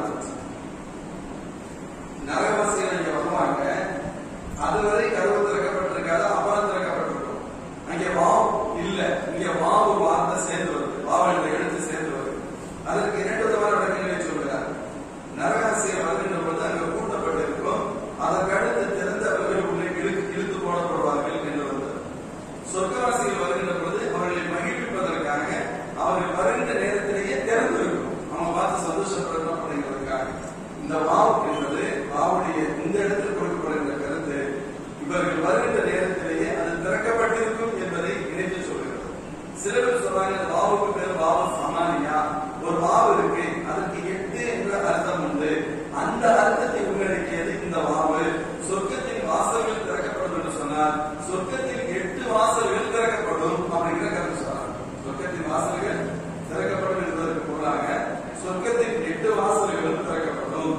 நரகவாசிகள் இங்கே வருவாங்க அதுவரை கருவு திறக்கப்பட்டிருக்காது அப்புறம் திறக்கப்பட்டிருக்கும் அங்கே வாவ் இல்ல இங்க வாவு வார்த்தை சேர்ந்து வருது வாவ் என்ற எழுத்து சேர்ந்து வருது அதற்கு இரண்டு விதமான விளக்கங்களை சொல்கிறார் நரகாசியை வருகின்ற பொழுது அங்கு கூட்டப்பட்டிருக்கும் அதற்கு அடுத்து திறந்தவர்கள் உள்ளே இழுத்து இழுத்து போடப்படுவார்கள் என்று வந்தது சொர்க்கவாசிகள் வருகின்ற பொழுது அவர்களை மகிழ்விப்பதற்காக அவர்கள் வருகின்ற நேரத்திலேயே திறந்திருக்கும் அவங்க பார்த்து சந்தோஷப்படணும் அப்படிங்கிறதுக்காக இந்த வாவ் என்பது வாவுடைய இந்த இடத்தில் கொடுக்கப்படுகின்ற கருத்து இவர்கள் வருகின்ற நேரத்திலேயே அது திறக்கப்பட்டிருக்கும் என்பதை இணைத்து சொல்கிறது சில பேர் சொல்றாங்க இந்த வாவுக்கு பேர் வாவு சமானியா ஒரு வாவு இருக்கு அதற்கு எட்டு என்ற அர்த்தம் உண்டு அந்த அர்த்தத்தை உள்ளடக்கியது இந்த வாவு சொர்க்கத்தின் வாசல்கள் திறக்கப்படும் என்று சொன்னால் சொர்க்கத்தில் எட்டு வாசல்கள் திறக்கப்படும் அப்படிங்கிற கருத்து சொல்றாங்க சொர்க்கத்தின் வாசல்கள் திறக்கப்படும் என்பதற்கு பொருளாக சொர்க்கத்தின் எட்டு வாசல்களும் திறக்கப்படும்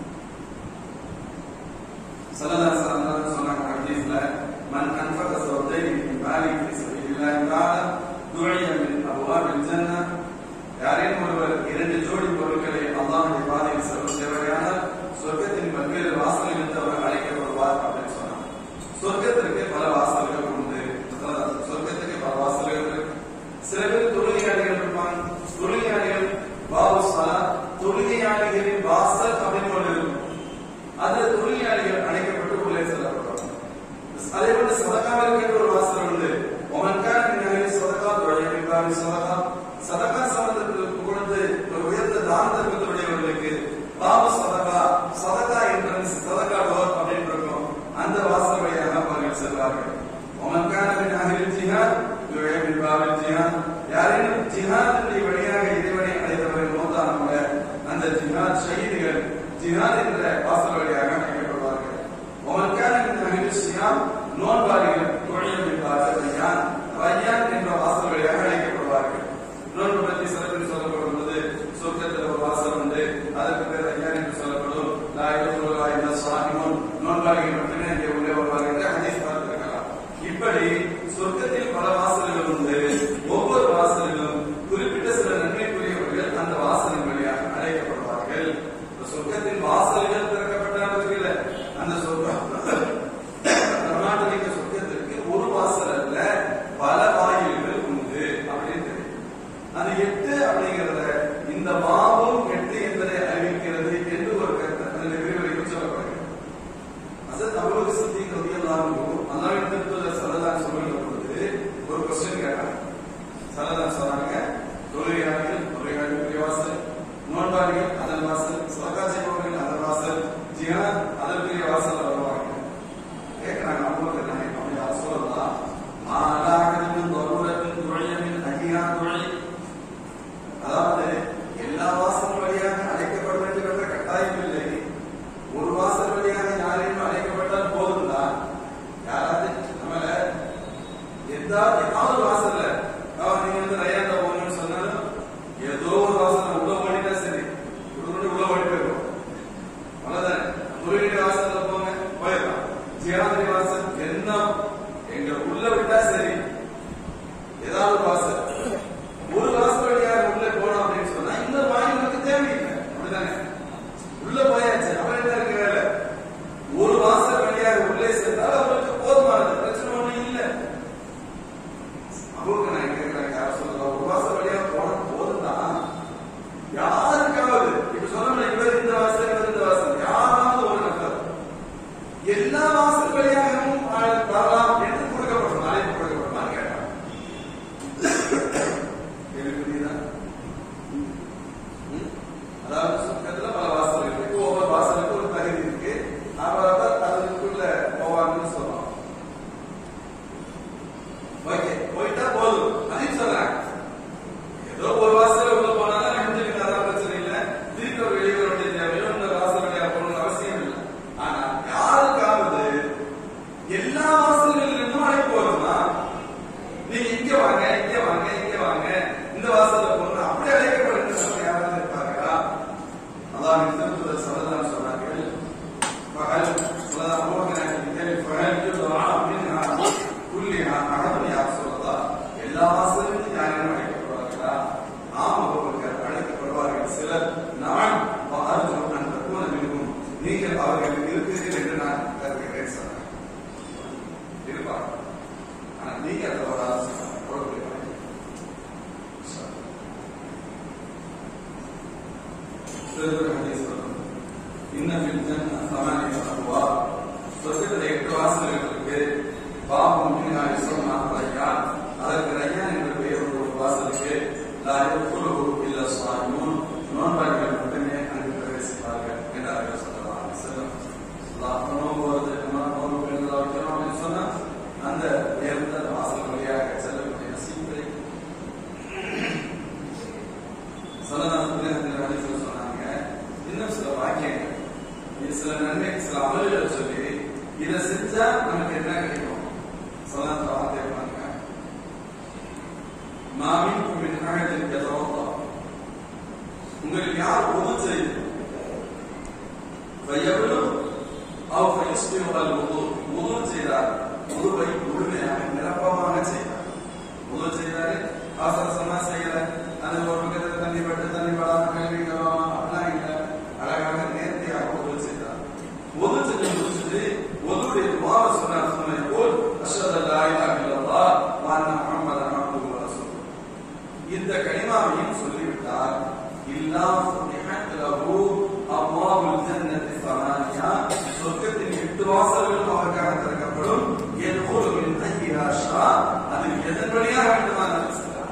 சல்லல்லாஹு அலைஹி வஸல்லம் சொன்னாங்க ஹதீஸ்ல மன் அன்ஃபக ஸௌதைன் மின் மாலி ஃபீ ஸபீலில்லாஹி தஆலா துஇய மின் அப்வாபில் ஜன்னah யாரேனும் ஒருவர் இரண்டு ஜோடி பொருட்களை அல்லாஹ்வுடைய பாதையில் செலவு செய்வாரானால் சொர்க்கத்தின் பல்வேறு வாசல்களுக்கு அவர் அழைக்கப்படுவார் அப்படின்னு சொன்னாங்க சொர்க்கத்திற்கு பல வாசல்கள் உண்டு சொர்க்கத்துக்கு பல வாசல்கள் இருக்கு சில பேர் தொழுகையாளிகள் இருப்பாங்க தொழுகையாளிகள் பாபு சலா தொழுகையாளிகளின் வாசல் அப்படின்னு ஒன்று இருக்கும் அதுல தொழிலாளிகள் அழைக்கப்பட்டு உள்ளே செல்லப்படுவாங்க அதே போல சதகாவிற்கு ஒரு வாசல் உண்டு ஒமன்கான மின்னகலி சதகா தொழிலாளி சதகா சதகா சம்பந்தத்தில் கொடுத்து ஒரு உயர்ந்த தான தர்மத்துடையவர்களுக்கு பாபு சதகா சதகா என்ற சதகா டோர் அப்படின்னு இருக்கும் அந்த வாசல் வழியாக அவர்கள் செல்வார்கள் ஒமன்கான மின்னகலி ஜிஹாத் தொழிலாளி பாபில் ஜிஹாத் யாரேனும் ஜிஹாதினுடைய வழியாக இறைவனை அடைத்தவர்கள் மோத்தானவங்க அந்த ஜிஹாத் ஷஹீதுகள் ஜிஹாத் என்ற வாசல் வழியாக அழைக்கப்படுவார்கள் ஒமன்கான மின் அஹில் சியாம் நோன்பாளிகள் தொழில் என்பார்கள் ரய்யான் ரய்யான் என்ற வாசல் வழியாக அழைக்கப்படுவார்கள் நோன்பு பற்றி சில பேர் சொல்லப்படும் போது சொர்க்கத்தில் ஒரு வாசல் உண்டு அதற்கு பேர் ரய்யான் என்று சொல்லப்படும் லாயிரம் இந்த சாமிமுன் நோன்பாளிகள் மட்டுமே இங்கே உள்ளே வருவார்கள் என்று ஹதீஸ் பார்த்திருக்கலாம் இப்படி சொர்க்கத்தில் பல வாசல்கள் உண்டு ஒவ்வொரு வாசலிலும் குறிப்பிட்ட சில நன்மைக்குரியவர்கள் அந்த வாசலின் வழியாக அழைக்கப்படுவார்கள் சொர்க்கத்தின் வாசல்கள் எந்த ஏதாவது வாசல்ல அவன் நீங்க வந்து ரயாண்டா போகணும்னு சொன்னாலும் ஏதோ ஒரு வாசல்ல உள்ள ஓடிட்டா சரி உள்ள உள்ள ஓடி போயிடும் அவ்வளவுதான் முருகனுடைய வாசல்ல போங்க போயிடலாம் ஜியாதிரி வாசல் என்ன எங்க உள்ள விட்டா சரி ஏதாவது ஒரு வாசல் ஒரு வாசல் வழியாக உள்ளே போனோம் அப்படின்னு சொன்னா இந்த வாயில் நமக்கு தேவையில்லை அப்படிதானே உள்ள போயாச்சு அவர் என்ன இருக்கு வேலை ஒரு வாசல் வழியாக உள்ளே சென்றால் அவருக்கு போதுமானது பிரச்சனை ஒண்ணும் இல்லை அவருக்கு நான் கேட்கிறேன் யார் சொல்றா ஒரு வாசல் வழியாக போன போதும் தான் யாருக்காவது இப்ப சொன்ன இவர் இந்த வாசல் இவர் இந்த வாசல் யாராவது ஒரு நபர் எல்லா வாசல் வழியாகவும் வரலாம் என்று கொடுக்கப்படும் அழைப்பு கொடுக்கப்படும் கேட்டான் எனக்கு புரியுதா ம்? அதாவது சொர்க்கத்துல பல வாசல்கள் இருக்கு ஒவ்வொரு வாசலுக்கு ஒரு தகுதி இருக்கு அவரவர் அதுக்குள்ள போவாங்கன்னு சொல்றோம் ஓகே போயிட்டா போதும் அதையும் சொல்றேன் ஏதோ ஒரு வாசல்ல உள்ள போனாலும் அழிஞ்சுக்கிட்டு அதான் பிரச்சனை இல்ல திருப்பி ஒரு வெளியே வர வேண்டிய தேவையோ இந்த வாசல் வழியா போகணும்னு அவசியம் இல்லை ஆனா யாருக்காவது எல்லா வாசல்களில் இருந்தும் அழைப்பு வருமா நீங்க இங்க வாங்க இங்க வாங்க இங்க வாங்க இந்த வாசல்ல போகணும் அப்படி அழைக்கப்படுகிற யாராவது இருப்பாங்களா அதான் திருப்பதி சரதான் சொன்னார்கள் பகல் சொல்லலாம் போகிறேன் பகல் அப்படின்னு புள்ளியா அகமதி யார் சொல்லதா எல்லா வாசலிலும் யாரும் அழைக்கப்படுவார்களா ஆம் அவர்கள் அழைக்கப்படுவார்கள் சிலர் நான் அர்ஜுன் அந்த கூட இருக்கும் நீங்கள் அவர்களுக்கு இருக்கிறீர்கள் என்று நான் கருதுகிறேன் சொன்னேன் இருப்பார் ஆனா நீங்க அதை ஒரு ஆலோசனை குழப்பம் திருக்குறள் ஹதீஸ் வரும் இன்ன ஃபில் ஜன்ன ஸமானிய அப்வாப் சொர்க்கத்தில் எட்டு வாசல்கள் இருக்கு பாபம் மின்ஹா யுஸம்மா ரய்யான் அதற்கு ரய்யான் என்ற பெயர் உள்ள ஒரு வாசலுக்கு லா யத்குலுஹு இல்லா ஸாயிமூன் நோன்பாளிகள் மட்டுமே அங்கு பிரவேசிப்பார்கள் என்றார்கள் ஸல்லல்லாஹு அலைஹி வஸல்லம் அல்லாஹ் நோன்பு வருது நம்ம நோன்பு பெண்களா வைக்கிறோம் அப்படின்னு சொன்னா அந்த உயர்ந்த வாசல் வழியாக செல்லக்கூடிய நசீபை சொல்லலாம் ஹதீஸ்ல சொன்னாங்க இன்னும் சில வாக்கியங்கள் இது சில நன்மை சில அமல்களை சொல்லி இதை செஞ்சா நமக்கு என்ன கிடைக்கும் சொல்லலாம் வார்த்தை பாருங்க மாமின் மின் அகதில் எதோத்தா உங்களுக்கு யார் உதவு செய்யுது ஃபயபுலும் அவ் ஃபயஸ்பிஹு அல் வுது வுது செய்தார் வுதுவை முழுமையாக நிரப்பமாக செய்தார் வுது செய்தாரு அவசரமா செய்யல அந்த ஒரு பக்கத்துல தண்ணி பட்டு தண்ணி படாம கழுவி கழுவாம அப்படிலாம் இல்ல அழகாக நேர்த்தியாக வுது செய்தார் வுது செஞ்சு முடிச்சுட்டு வுதுடைய துவாவை சொன்னார் சொன்ன போல் அஷ்ஹது அல்லா இலாஹ இல்லல்லாஹ் வ அன்ன முஹம்மதன் அப்துஹு வ ரசூலுஹு இந்த கனிமாவையும் சொல்லிவிட்டார் இல்லா ஃபுத்திஹத் லஹு அப்வாபுல் ஜன்னத்தி ஸமானியா சொர்க்கத்தின் எட்டு வாசல்களும் அவருக்காக திறக்கப்படும் யத்குலு மின் ஐயிஹா ஷா அதில் எதன் வழியாக வேண்டுமானாலும் செல்லலாம்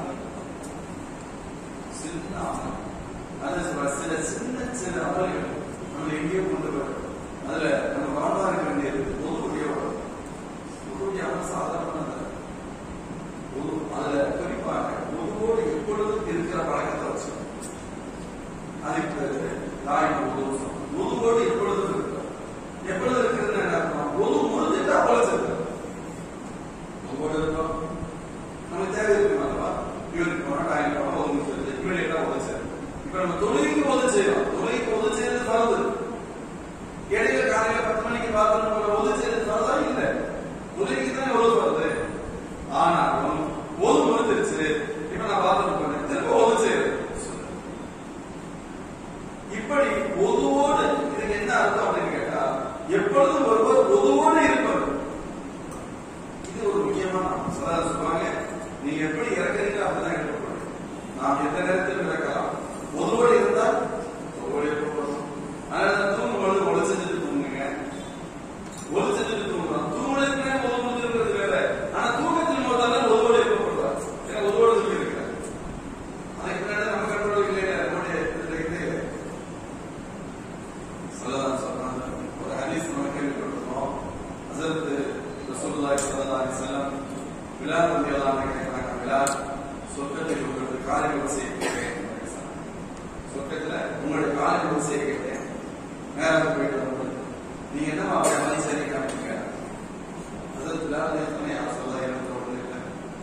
சின்ன அமல் அது சொல்ற சில சின்ன சின்ன அமல்கள் நம்ம எங்கேயோ கொண்டு வரும் அதுல நம்ம கவனமா இருக்க வேண்டியது பொதுவுடைய பொதுவுடைய அமல் சாதாரண பொது அதுல குறிப்பாக பொதுவோடு எப்பொழுதும் இருக்கிற பழக்கத்தை வச்சு அதுக்கு தாய் பொது பொதுவோடு எப்பொழுதும் இருக்கிறோம் எப்பொழுது இருக்கிறது என்ன அர்த்தம் பொது முடிஞ்சுட்டு அப்பொழுது பொதுவோடு இருக்கோம் நமக்கு தேவை இருக்கும் அல்லவா இவருக்கு போனா டாய்லெட் போனா ஒதுங்க சொல்லுது இவனுக்கு உதவி செய்யும் இப்ப நம்ம தொழுகைக்கு உதவி செய்யறோம் தொழுகைக்கு உதவி செய்யறது பரவுது இடையில காலையில பத்து மணிக்கு பாத்ரூம் போல உதவி செய்யறது பரவதா இல்ல தொழுகைக்கு தான் எவ்வளவு வருது ஆனாலும் ஒது முடிஞ்சிருச்சு இப்ப நான் பாத்ரூம் போனேன் திரும்ப ஒது செய்யறது இப்படி பொதுவோடு இதுக்கு என்ன அர்த்தம் அப்படின்னு கேட்டா எப்பொழுதும் ஒருவர் பொதுவோடு இருப்பவர் இது ஒரு முக்கியமான அம்சம் சொல்லுவாங்க நீங்க எப்படி இறக்குறீங்களோ அப்படிதான் எடுக்கப்படும் நாம் எந்த நேரத்திலும் இறக்கலாம் பொதுவோடு இருந்தால் பொதுவோடு இருக்கப்படும் அதனால தூங்கும் பொழுது ஒளி செஞ்சுட்டு தூங்குங்க ஒளி செஞ்சுட்டு தூங்கலாம் தூங்குறதுக்கு பொது முடிஞ்சிருக்கிறது வேற ஆனா தூக்கத்தில் போதாலும் பொதுவோடு இருக்கப்படுவார் ஏன்னா பொதுவோடு சொல்லி இருக்கிறார் அதுக்கு பின்னாடி நம்ம கண்ட்ரோல் இல்லையா நம்முடைய இதுல இல்லை சொல்லலாம் சொல்றாங்க ஒரு ஹதீஸ் நம்ம கேள்விப்பட்டிருக்கோம் ஹசரத் ரசூலுல்லாஹி ஸல்லல்லாஹு அலைஹி வஸல்லம் பிலால் ரலியல்லாஹு அன்ஹு கேட்கிறாங்க பிலால் சொர்க்கத்தில் உங்களுக்கு காரியங்கள் செய்ய கேட்டேன் சொர்க்கத்துல உங்களுடைய காரியங்கள் செய்ய கேட்டேன் நேரம் போயிட்டு வரும்போது நீங்க என்ன மலை செய்ய காமிக்க ஹசரத் பிலால் ரலியல்லாஹு யார் சொல்ல எனக்கு ஒண்ணு இல்லை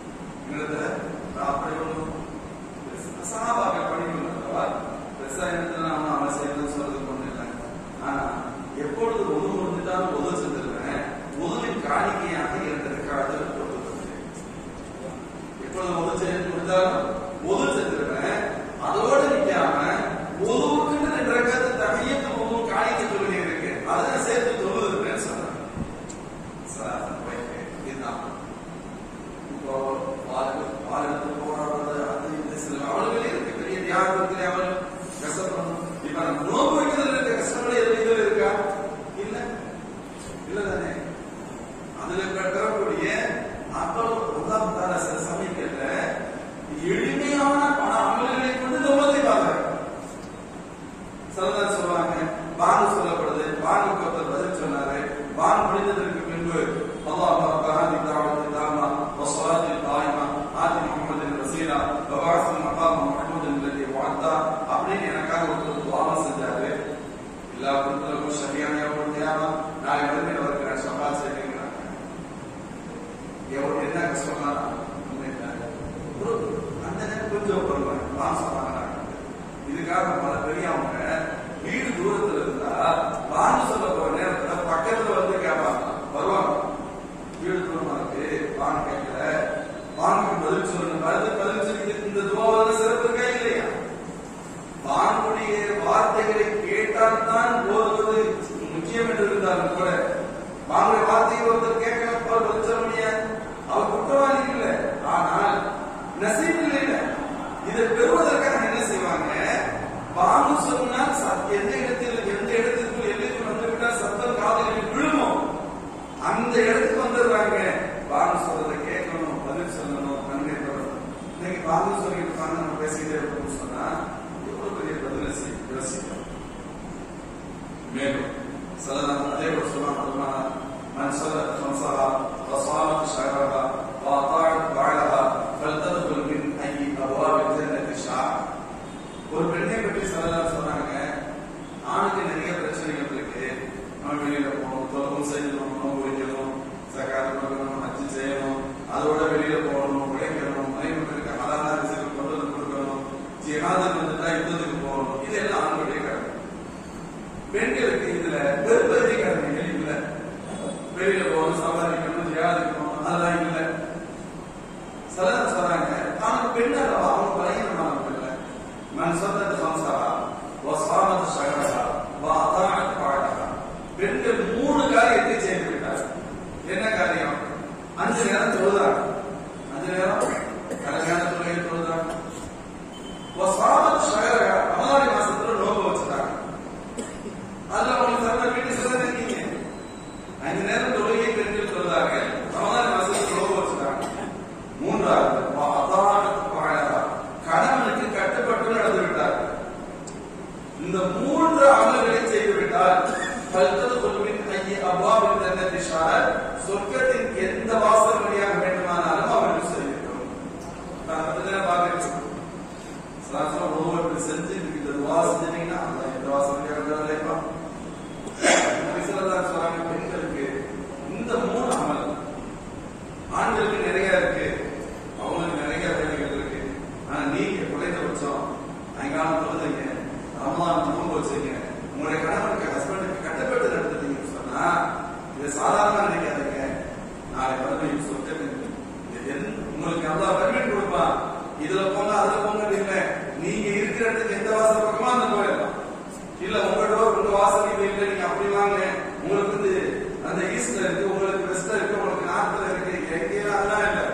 எவ்வளவு என்ன கஷ்டமா ஒரு அந்த நேரம் கொஞ்சம் பொறுமை மாசம் வாங்கினாங்க இதுக்காக பல பெரியவங்க வீடு தூரத்துல இருந்தா வாங்க சொல்ல போற நேரத்துல பக்கத்துல வந்து கேட்பாங்க வருவாங்க வீடு தூரமா இருக்கு வாங்க கேட்கல வாங்க பதில் சொல்லணும் பதில் பதில் சொல்லி இந்த துவாவது சிறப்பு இருக்கா இல்லையா வான்குடைய வார்த்தைகளை கேட்டால் தான் போதுவது முக்கியம் என்று இருந்தாலும் கூட வாங்க வார்த்தையை ஒருத்தர் கேட்கல போல் பதில் சொல்ல முடியாது அவர் குற்றவாளி இல்லை ஆனால் நசீபில் இல்லை இதை பெறுவதற்காக என்ன செய்வாங்க வாங்க சொன்னால் சத்- எந்த இடத்தில் எந்த இடத்திற்குள் எல்லைக்குள் வந்துவிட்டால் சத்தம் காதலில் விழுமோ அந்த இடத்துக்கு வந்துடுறாங்க வாங்க சொல்றதை கேட்கணும் பதில் சொல்லணும் நன்மை பெறணும் இன்னைக்கு வாங்க சொல்லிட்டு இருக்காங்க நம்ம பேசிக்கிட்டே இருக்கணும்னு சொன்னா எவ்வளவு பெரிய பதில் யோசி- யோசிக்கணும் மேலும் சொல்லலாம் அதே போல சொல்லுவாங்க من صلت خمسها وصامت شهرها وأطاعت بعلها فلتدخل من أي أبواب الجنة شاء ஒரு பெண்ணை பற்றி சொல்லலாம் சொன்னாங்க ஆணுக்கு நிறைய பிரச்சனைகள் இருக்கு நம்ம வெளியில போகணும் தொலகம் செய்யணும் நோம்பு வைக்கணும் சக்காத்து கொடுக்கணும் அச்சு செய்யணும் அதோட வெளியில போகணும் உழைக்கணும் மனைவர்களுக்கு ஹலாலா ரிசல்ட் கொண்டு வந்து கொடுக்கணும் ஜிஹாதுக்கு வந்துட்டா யுத்தத்துக்கு போகணும் இதெல்லாம் ஆண்களுடைய கடமை பெண்களுக்கு இதுல வெறுப்பதி கடமைகள் இல்ல வெளியில போகணும் சம்பாதிக்கணும் ஜிஹாதுக்கு போகணும் அதெல்லாம் இல்ல சிலர் சொல்றாங்க ஆனா பெண் அல்லவா அவங்க பலகீனமான பிள்ளை மன் சொன்னது சம்சாரா வசாமது சகரா வாதான பாடகா பெண்கள் மூணு காரியத்தை செய்து விட்டார் என்ன காரியம் அஞ்சு நேரம் தொழுதாங்க அஞ்சு நேரம் கல்யாண தொழில் தொழுதாங்க வசாமது சகரா ரமலானி மாசத்துல நோம்பு வச்சுட்டாங்க அதுல உங்களுக்கு சிறந்த வீட்டு சிறந்த இருக்கீங்க அஞ்சு நேரம் தொழுகை பெண்கள் தொழுதாங்க ரமலானி மாசத்துல நோம்பு வச்சுட்டாங்க மூன்றாவது அதானத்து பாழகா கணவனுக்கு கட்டுப்பட்டு நடந்து விட்டார் இந்த மூன்று அமல்களை செய்து விட்டால் பல்தது கொள்வின் ஐய அவ்வாவின் தன்னை திஷார சொர்க்கத்தின் எந்த வாசல் வழியாக வேண்டுமானாலும் அவர்கள் செய்திருக்கிறோம் நான் கொஞ்ச நேரம் பார்க்கிறேன் சாஸ்திரம் ஒவ்வொரு செஞ்சு இந்த துவா செஞ்சீங்கன்னா அந்த எந்த வாசல் வழியாக இருந்தாலும் சிலதான் சொல்றாங்க பெண்களுக்கு இந்த மூணு அமல் ஆண்களுக்கு நிறைய இருக்கு அவங்களுக்கு நிறைய வேலைகள் இருக்கு ஆனா நீங்க குறைந்தபட்சம் சாயங்காலம் தொழுதுங்க ரமலான் நோன்பு வச்சுங்க உங்களுடைய கணவனுக்கு ஹஸ்பண்டுக்கு கட்டுப்பட்டு நடத்துட்டீங்கன்னு சொன்னா இது சாதாரண நினைக்காதீங்க நாளை மறுபடியும் சொர்க்கத்தில் இது எந்த- உங்களுக்கு அவ்வளவு பெர்மிட் கொடுப்பான் இதுல போங்க அதுல போங்க இல்ல நீங்க இருக்கிற இடத்துக்கு எந்த வாசல் பக்கமா அந்த போயிடலாம் இல்ல உங்க டோர் உங்க வாசல் இது இல்ல நீங்க அப்படி வாங்க உங்களுக்கு வந்து அந்த ஈஸ்ட்ல இருக்கு உங்களுக்கு வெஸ்ட்ல இருக்கு உங்களுக்கு நார்த்ல இருக்கு எங்கேயும் அதெல்லாம் இல்ல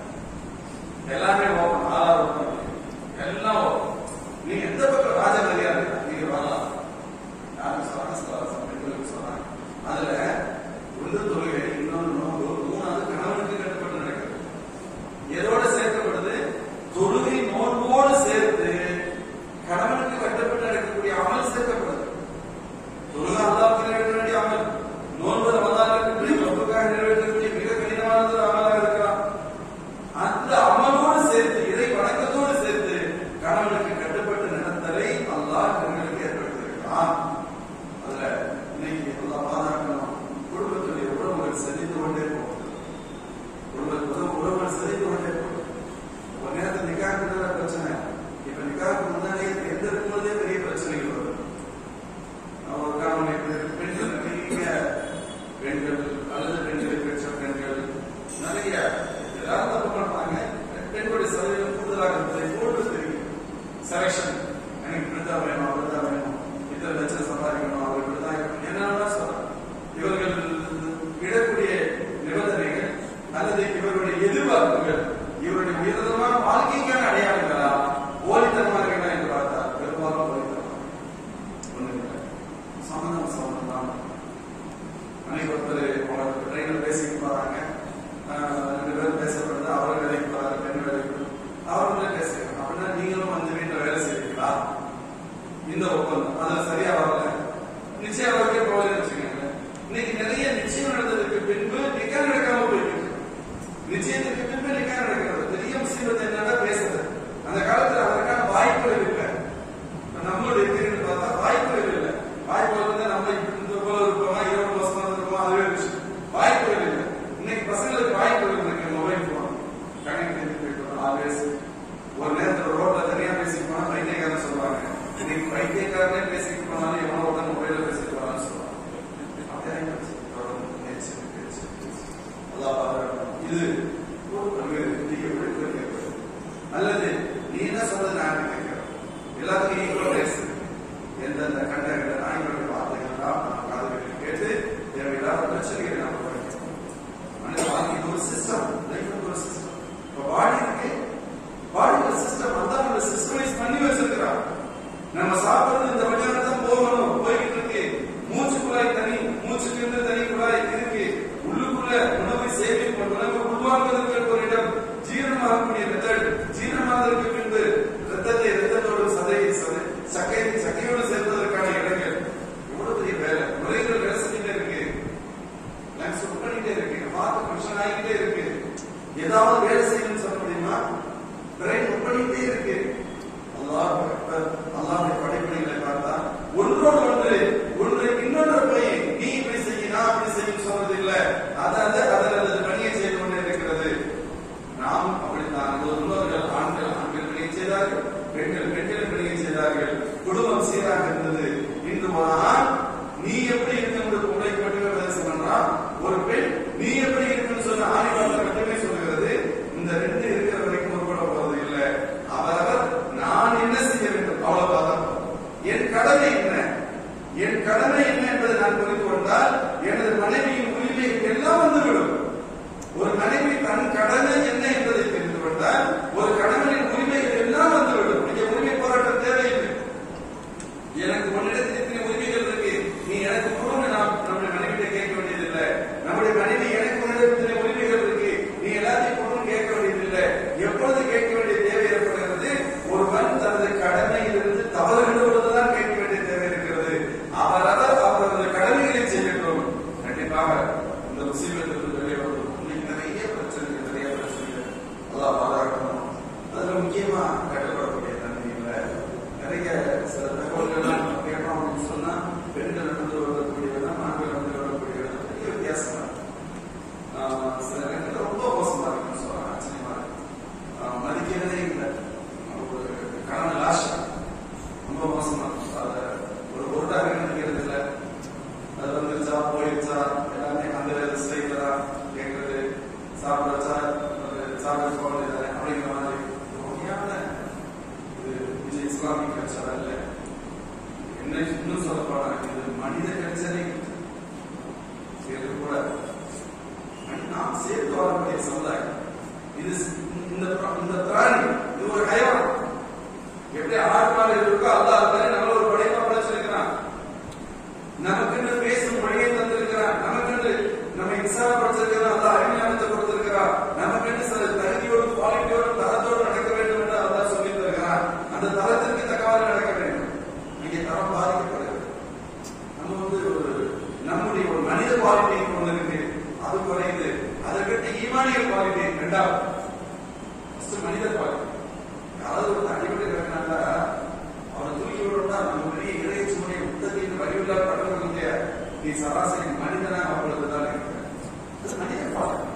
எல்லாமே ஓப்பன் ஆறாவது open. எல்லாம் ஓப்பன் நீங்க எந்த பக்கம் ராஜமரியா இருக்கு நீங்க வரலாம் யாரும் சொல்றாங்க சில பெண்களுக்கு சொல்றாங்க அதுல ஒன்று தொழுகை இன்னொன்று நோம்பு மூணாவது கணவனுக்கு கட்டுப்பட்டு நடக்கிறது எதோட சேர்க்கப்படுது தொழுகை நோன்போடு சேர்த்து கணவனுக்கு கட்டுப்பட்டு நடக்கக்கூடிய அமல் சேர்க்கப்படுது தொழுகை அல்லாவுக்கு நிறைவேற்ற வேண்டிய அமல் நோன்பு ரமதானுக்கு ரப்புக்காக நிறைவேற்றக்கூடிய மிக கடினமானது ஒரு அமலாக இருக்கலாம் அந்த அமலோடு சேர்த்து இறை வணக்கத்தோடு சேர்த்து கணவனுக்கு கட்டுப்பட்டு நடத்தலை அல்லாஹ் பெண்களுக்கு ஏற்படுத்தியிருக்கிறான் அதுல இன்னைக்கு அல்லாஹ் பாதுகாக்கணும் குடும்பத்துடைய உறவுகள் செறிந்து கொண்டே போகுது குடும்பத்துடைய உறவுகள் செறிந்து கொண்டே போகுது ஒரு நேரத்தில் நிக்காக்கு பிரச்சனை இப்ப நிக்காக்கு முன்னாடியே எந்த இருக்கும்போதே பெரிய பிரச்சனைகள் வரும் ஒரு காரணம் எப்படி பெண்கள் நிறைய பெண்கள் அல்லது பெண்களை பெற்ற பெண்கள் நிறைய எல்லாரும் தப்பு பண்றாங்க பெண்களுடைய சதவீதம் கூடுதலாக இருப்பதை போன்று தெரியும் செலக்ஷன் எனக்கு இப்படித்தான் வேணும் அப்படித்தான் வேணும் இத்தனை லட்சம் சம்பாதிக்கணும் அவர் இப்படித்தான் இருக்கணும் என்னன்னா சொல்றாங்க இவர்கள் இடக்கூடிய நிபந்தனைகள் அல்லது இவருடைய எதிர்பார்ப்புகள் இவருடைய உயர்தரமான வாழ்க்கைக்கான அடையாளங்களா போலித்தனமா இருக்கா என்று பார்த்தா பெரும்பாலும் போலித்தனம் ஒண்ணுமில்லை சம்மந்தம் சம்மந்தம் தான் அன்னைக்கு ஒருத்தர் அவங்களுக்கு ட்ரெயினில் பேசிட்டு போறாங்க ஆஹ் ரெண்டு பேரும் பேசப்படுது அவர் வேலைக்கு போறாரு பெண் வேலைக்கு போறாரு. அவர்களே பேசுறாங்க அப்படின்னா நீங்களும் வந்து வீட்டுல வேலை செய்வீங்களா இந்த ஒப்பந்தம் அதுல சரியா வரல நிச்சயம் வரைக்கே போகலன்னு வச்சுக்கோங்க இன்னைக்கு நிறைய நிச்சயம் நடந்ததுக்கு பின்பு நிக்கா நடக்காம போயிருக்கு நிச்சயத்துக்கு பின்பு நிக்கா நடக்கிறது பெரிய முசீபத் என்னன்னா பேசுறது உள்வாங்குவதற்கு ஒரு இடம் ஜீரணமாகக்கூடிய மெத்தட் ஜீரணமாவதற்கு பின்பு ரத்தத்தை ரத்தத்தோடு சதையை சதை சக்கை சக்கையோடு சேர்ப்பதற்கான இடங்கள் எவ்வளவு பெரிய வேலை நுரையீரல் வேலை செஞ்சுட்டே இருக்கு லங்ஸ் ஒர்க் பண்ணிட்டே இருக்கு ஹார்ட் ஃபங்க்ஷன் ஆகிட்டே இருக்கு ஏதாவது வேலை செய்யணும்னு சொல்ல முடியுமா பிரெயின் ஒர்க் பண்ணிட்டே இருக்கு அல்லாஹ் அக்பர் அல்லாஹ்வுடைய படைப்புகளை பார்த்தா ஒன்றோடு ஒன்று ஒன்று இன்னொன்று போய் நீ இப்படி செய்ய நான் அப்படி செய்யும் சொல்றது இல்ல அது அது அதில் அது பணியை செய்து கொண்டே இருக்கிறது நாம் அப்படித்தான் நமது முன்னோர்கள் ஆண்கள் ஆண்கள் பணியை செய்தார்கள் பெண்கள் பெண்கள் பணியை செய்தார்கள் குடும்பம் சீராக இருந்தது இன்று ஒரு ஆண் நீ எப்படி இருக்கணும் உடைக்கு மட்டுமே உபதேசம் பண்றான் ஒரு பெண் நீ எப்படி இருக்குன்னு சொன்ன ஆணிவாளர் மட்டுமே சொல்லுகிறது இந்த ரெண்டு இருக்கிற வரைக்கும் உருப்பட போறது இல்ல அவரவர் நான் என்ன செய்ய வேண்டும் அவ்வளவுதான் என் கடமை என்ன என் கடமை என்ன என்பதை நான் புரிந்து கொண்டால் எனது மனைவியின் உரிமை எல்லாம் வந்துவிடும் ஒரு மனைவி தன் கடமை என்ன என்பதை தெரிந்து கொண்டால் ஒரு கணவனின் உரிமைகள் எல்லாம் வந்துவிடும் இங்கே உரிமை போராட்டம் தேவையில்லை எனக்கு உன்னிடத்தில் இத்தனை உரிமைகள் இருக்கு நீ எனக்கு கொடுன்னு நாம் நம்முடைய மனைவிட்ட கேட்க வேண்டியதில்லை நம்முடைய மனைவி எனக்கு உன்னிடம் இத்தனை உரிமைகள் இருக்கு நீ எல்லாத்தையும் கொடுன்னு கேட்க வேண்டியதில்லை எப்பொழுது கேட்க வேண்டிய தேவை ஏற்படுகிறது ஒருவன் தனது கடமையிலிருந்து தவறுகின்ற பொழுதுதான் கேட்க வேண்டிய தேவை இருக்கிறது அவரவர் அவரது கடமைகளை செய்யட்டும் கண்டிப்பாக இந்த முசீபத்திலிருந்து வெளியே வரும் இன்னைக்கு நிறைய பிரச்சனைகள் நிறைய பிரச்சனைகள் அல்லாஹ் பாதுகாக்கணும் அதுல முக்கியமா கட்டுப்படக்கூடிய தன்மையில நிறைய சில தகவல்கள்லாம் நம்ம கேட்டோம் அப்படின்னு சொன்னா பெண்கள் நடந்து வரக்கூடியதான் ஆண்கள் நடந்து வரக்கூடியதான் பெரிய வித்தியாசம் இருக்கு. ஆஹ் சில நேரத்துல ரொம்ப மோசமா இருக்குன்னு சொல்லலாம் ஆச்சரியமா இருக்கு ஆஹ் மதிக்கிறதே இல்லை ஒரு கணவன் லாஷா ரொம்ப மோசமா இருக்கும் அதை ஒரு பொருட்டாக நினைக்கிறது இல்லை அது வந்துருச்சா போயிருச்சா எல்லாமே அந்த ஸ்டைல தான் கேட்கறது சாப்பிடுறச்சா சாப்பிட போறது அப்படிங்கிற மாதிரி உண்மையான இது இது இஸ்லாமிக் கல்ச்சர் அல்ல என்ன இன்னும் சொல்ல போனா இது மனித கல்ச்சரே இது கூட மனி- நாம் சேர்த்து வரக்கூடிய சமுதாயம் இது ஸ்- இந்த பிர- இந்த பிராணி இது ஒரு ஹயவான் எப்படி ஆறு மாதம் இருக்கோ அல்லாஹ் அதுமாதிரி நம்மள ஒரு படைப்பா படைச்சிருக்கிறான் நமக்கென்று பேசும் மொழியை தந்திருக்கிறான் நமக்கென்று நம்ம இன்சான படைச்சிருக்கிறான் அல்லாஹ் அறிஞானத்தை கொடுத்திருக்கிறான் நமக்கென்று சில தகுதியோடு குவாலிட்டியோடு தரத்தோடு நடக்க வேண்டும் என்று அல்லாஹ் சொல்லி தருகிறான் அந்த தரத்திற்கு தக்கவாறு நடக்க வேண்டும் இங்கே தரம் பாதிக்கப்படுகிறது நம்ம வந்து ஒரு நம்முடைய ஒரு மனித குவாலிட்டி ஒன்று இருக்கு அது குறையுது அதற்கடுத்து ஈமானிய குவாலிட்டி ரெண்டாவது ஃபர்ஸ்ட் மனித குவாலிட்டி யாராவது ஒரு அடிபட்டு கிடக்கினால அவனை தூக்கி விடணும்னா நம்ம பெரிய இறைய சுமையை புத்தகத்தின் வடிவில்லா பட்டவர்களுடைய நீ சராசரி மனிதனாக அப்பொழுதுதான் இருக்கிற அது மனித குவாலிட்டி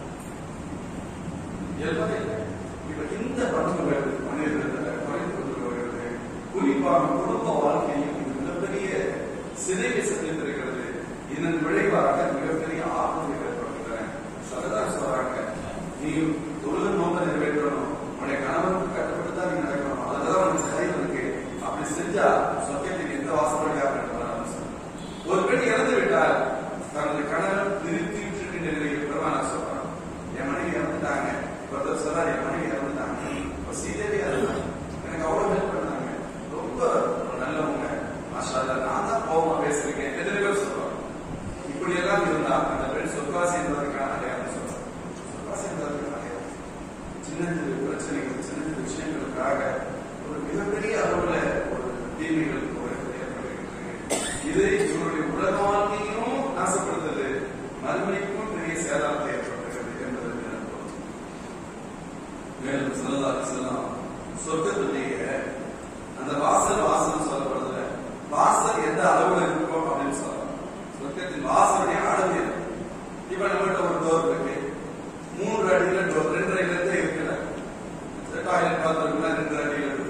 இயல்பே இல்லை இப்ப இந்த பண்புகள் மனிதர்கள் குறைந்து கொண்டு வருகிறது குறிப்பாக குடும்ப வாழ்க்கையில் இது மிகப்பெரிய சிதைவை சந்தித்திருக்கிறது இதன் விளைவாக மிகப்பெரிய ஆபத்து ஏற்படுகின்றன சரதான் சொல்றாங்க நீ தொழுக நோக்க நிறைவேற்றணும் உன்னுடைய கணவனுக்கு கட்டுப்பட்டு தான் நீ நடக்கணும் அதுதான் உனக்கு சரி இருக்கு அப்படி செஞ்சா சொர்க்கத்தின் எந்த வாசப்படியாக இருக்கலாம் ஒரு பெண் இறந்து விட்டால் தனது கணவன் நிறுத்தி விட்டுருக்கின்ற நிலையில் பெருமானா சொல்றான் என் மனைவி இறந்துட்டாங்க ஒருத்தர் சொன்னார் என் மனைவி இறந்துட்டாங்க ஒரு சீதேவி இறந்தாங்க எனக்கு அவ்வளவு ஹெல்ப் பண்ணாங்க ரொம்ப நல்லவங்க மாஷா அல்லாஹ், நான் தான் கோபமா பேசிருக்கேன் எத்தனை பேர் சொல்லுவாங்க இப்படி எல்லாம் இருந்தா அந்த பெண் சொர்க்காசி என்பதற்கான அடையாளம் சொல்றாங்க சொர்க்காசி என்பதற்கான அடையாளம் சின்ன சிறு பிரச்சனைகள் சின்ன சிறு விஷயங்களுக்காக ஒரு மிகப்பெரிய அளவுல ஒரு தீமைகள் உலகத்தில் ஏற்படுகின்றன இது இவருடைய உலக வாழ்க்கையும் நாசப்படுத்துது மறுமைக்கும் பெரிய சேதாரத்தை ஏற்படுத்துகிறது என்பதற்கு அர்த்தம். மேலும் சொல்லலாம் சொல்லலாம் சொர்க்கத்துடைய அந்த வாசல் வாசல் சொல்லப்படுதுல வாசல் எந்த அளவுல இருக்கோ அப்படின்னு சொல்லலாம் சொர்க்கத்தின் வாசலுடைய அளவு என்ன? இப்ப நம்மகிட்ட ஒரு டோர் இருக்கு மூன்று அடியில டோர் ரெண்டு அடியில இருக்குல்ல டாய்லெட் பாத்ரூம்ல ரெண்டு அடியில இருக்கு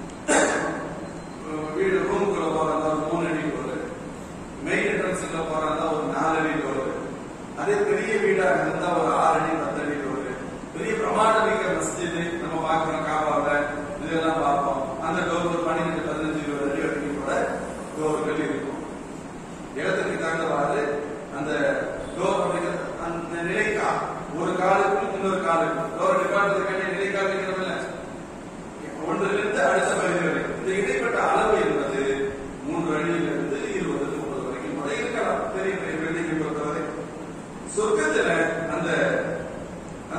வீடு ரூமுக்குள்ள போறதா ஒரு மூணு அடி டோர் மெயின் என்ட்ரன்ஸ்ல போறதா ஒரு நாலு அடி டோர் அதே பெரிய வீடா இருந்தா ஒரு ஆறு அடி பத்து அடி டோர் பெரிய பிரமாண்ட மிக்க மஸ்ஜித் நம்ம பார்க்கிறோம் காபாவை இதெல்லாம் பார்ப்போம் அந்த டோர் ஒரு பன்னிரெண்டு பதினஞ்சு இருபது அடி வரைக்கும் கூட டோர்கள் இருக்கும் இடத்துக்கு தகுந்தவாறு அந்த டோர் அப்படிங்கிறது அந்த நிலைக்கா ஒரு காலுக்கும் இன்னொரு காலுக்கும் டோர் டிபார்ட்மெண்ட் நிலைக்காக இருக்கிறதில்ல ஒன்றிலிருந்து அடுத்த பகுதி வரை இந்த இடைப்பட்ட அளவு என்பது மூன்று அடியிலிருந்து இருபது முப்பது வரைக்கும் கூட இருக்கலாம் பெரிய பெரிய பில்டிங் பொறுத்தவரை சொர்க்கத்துல அந்த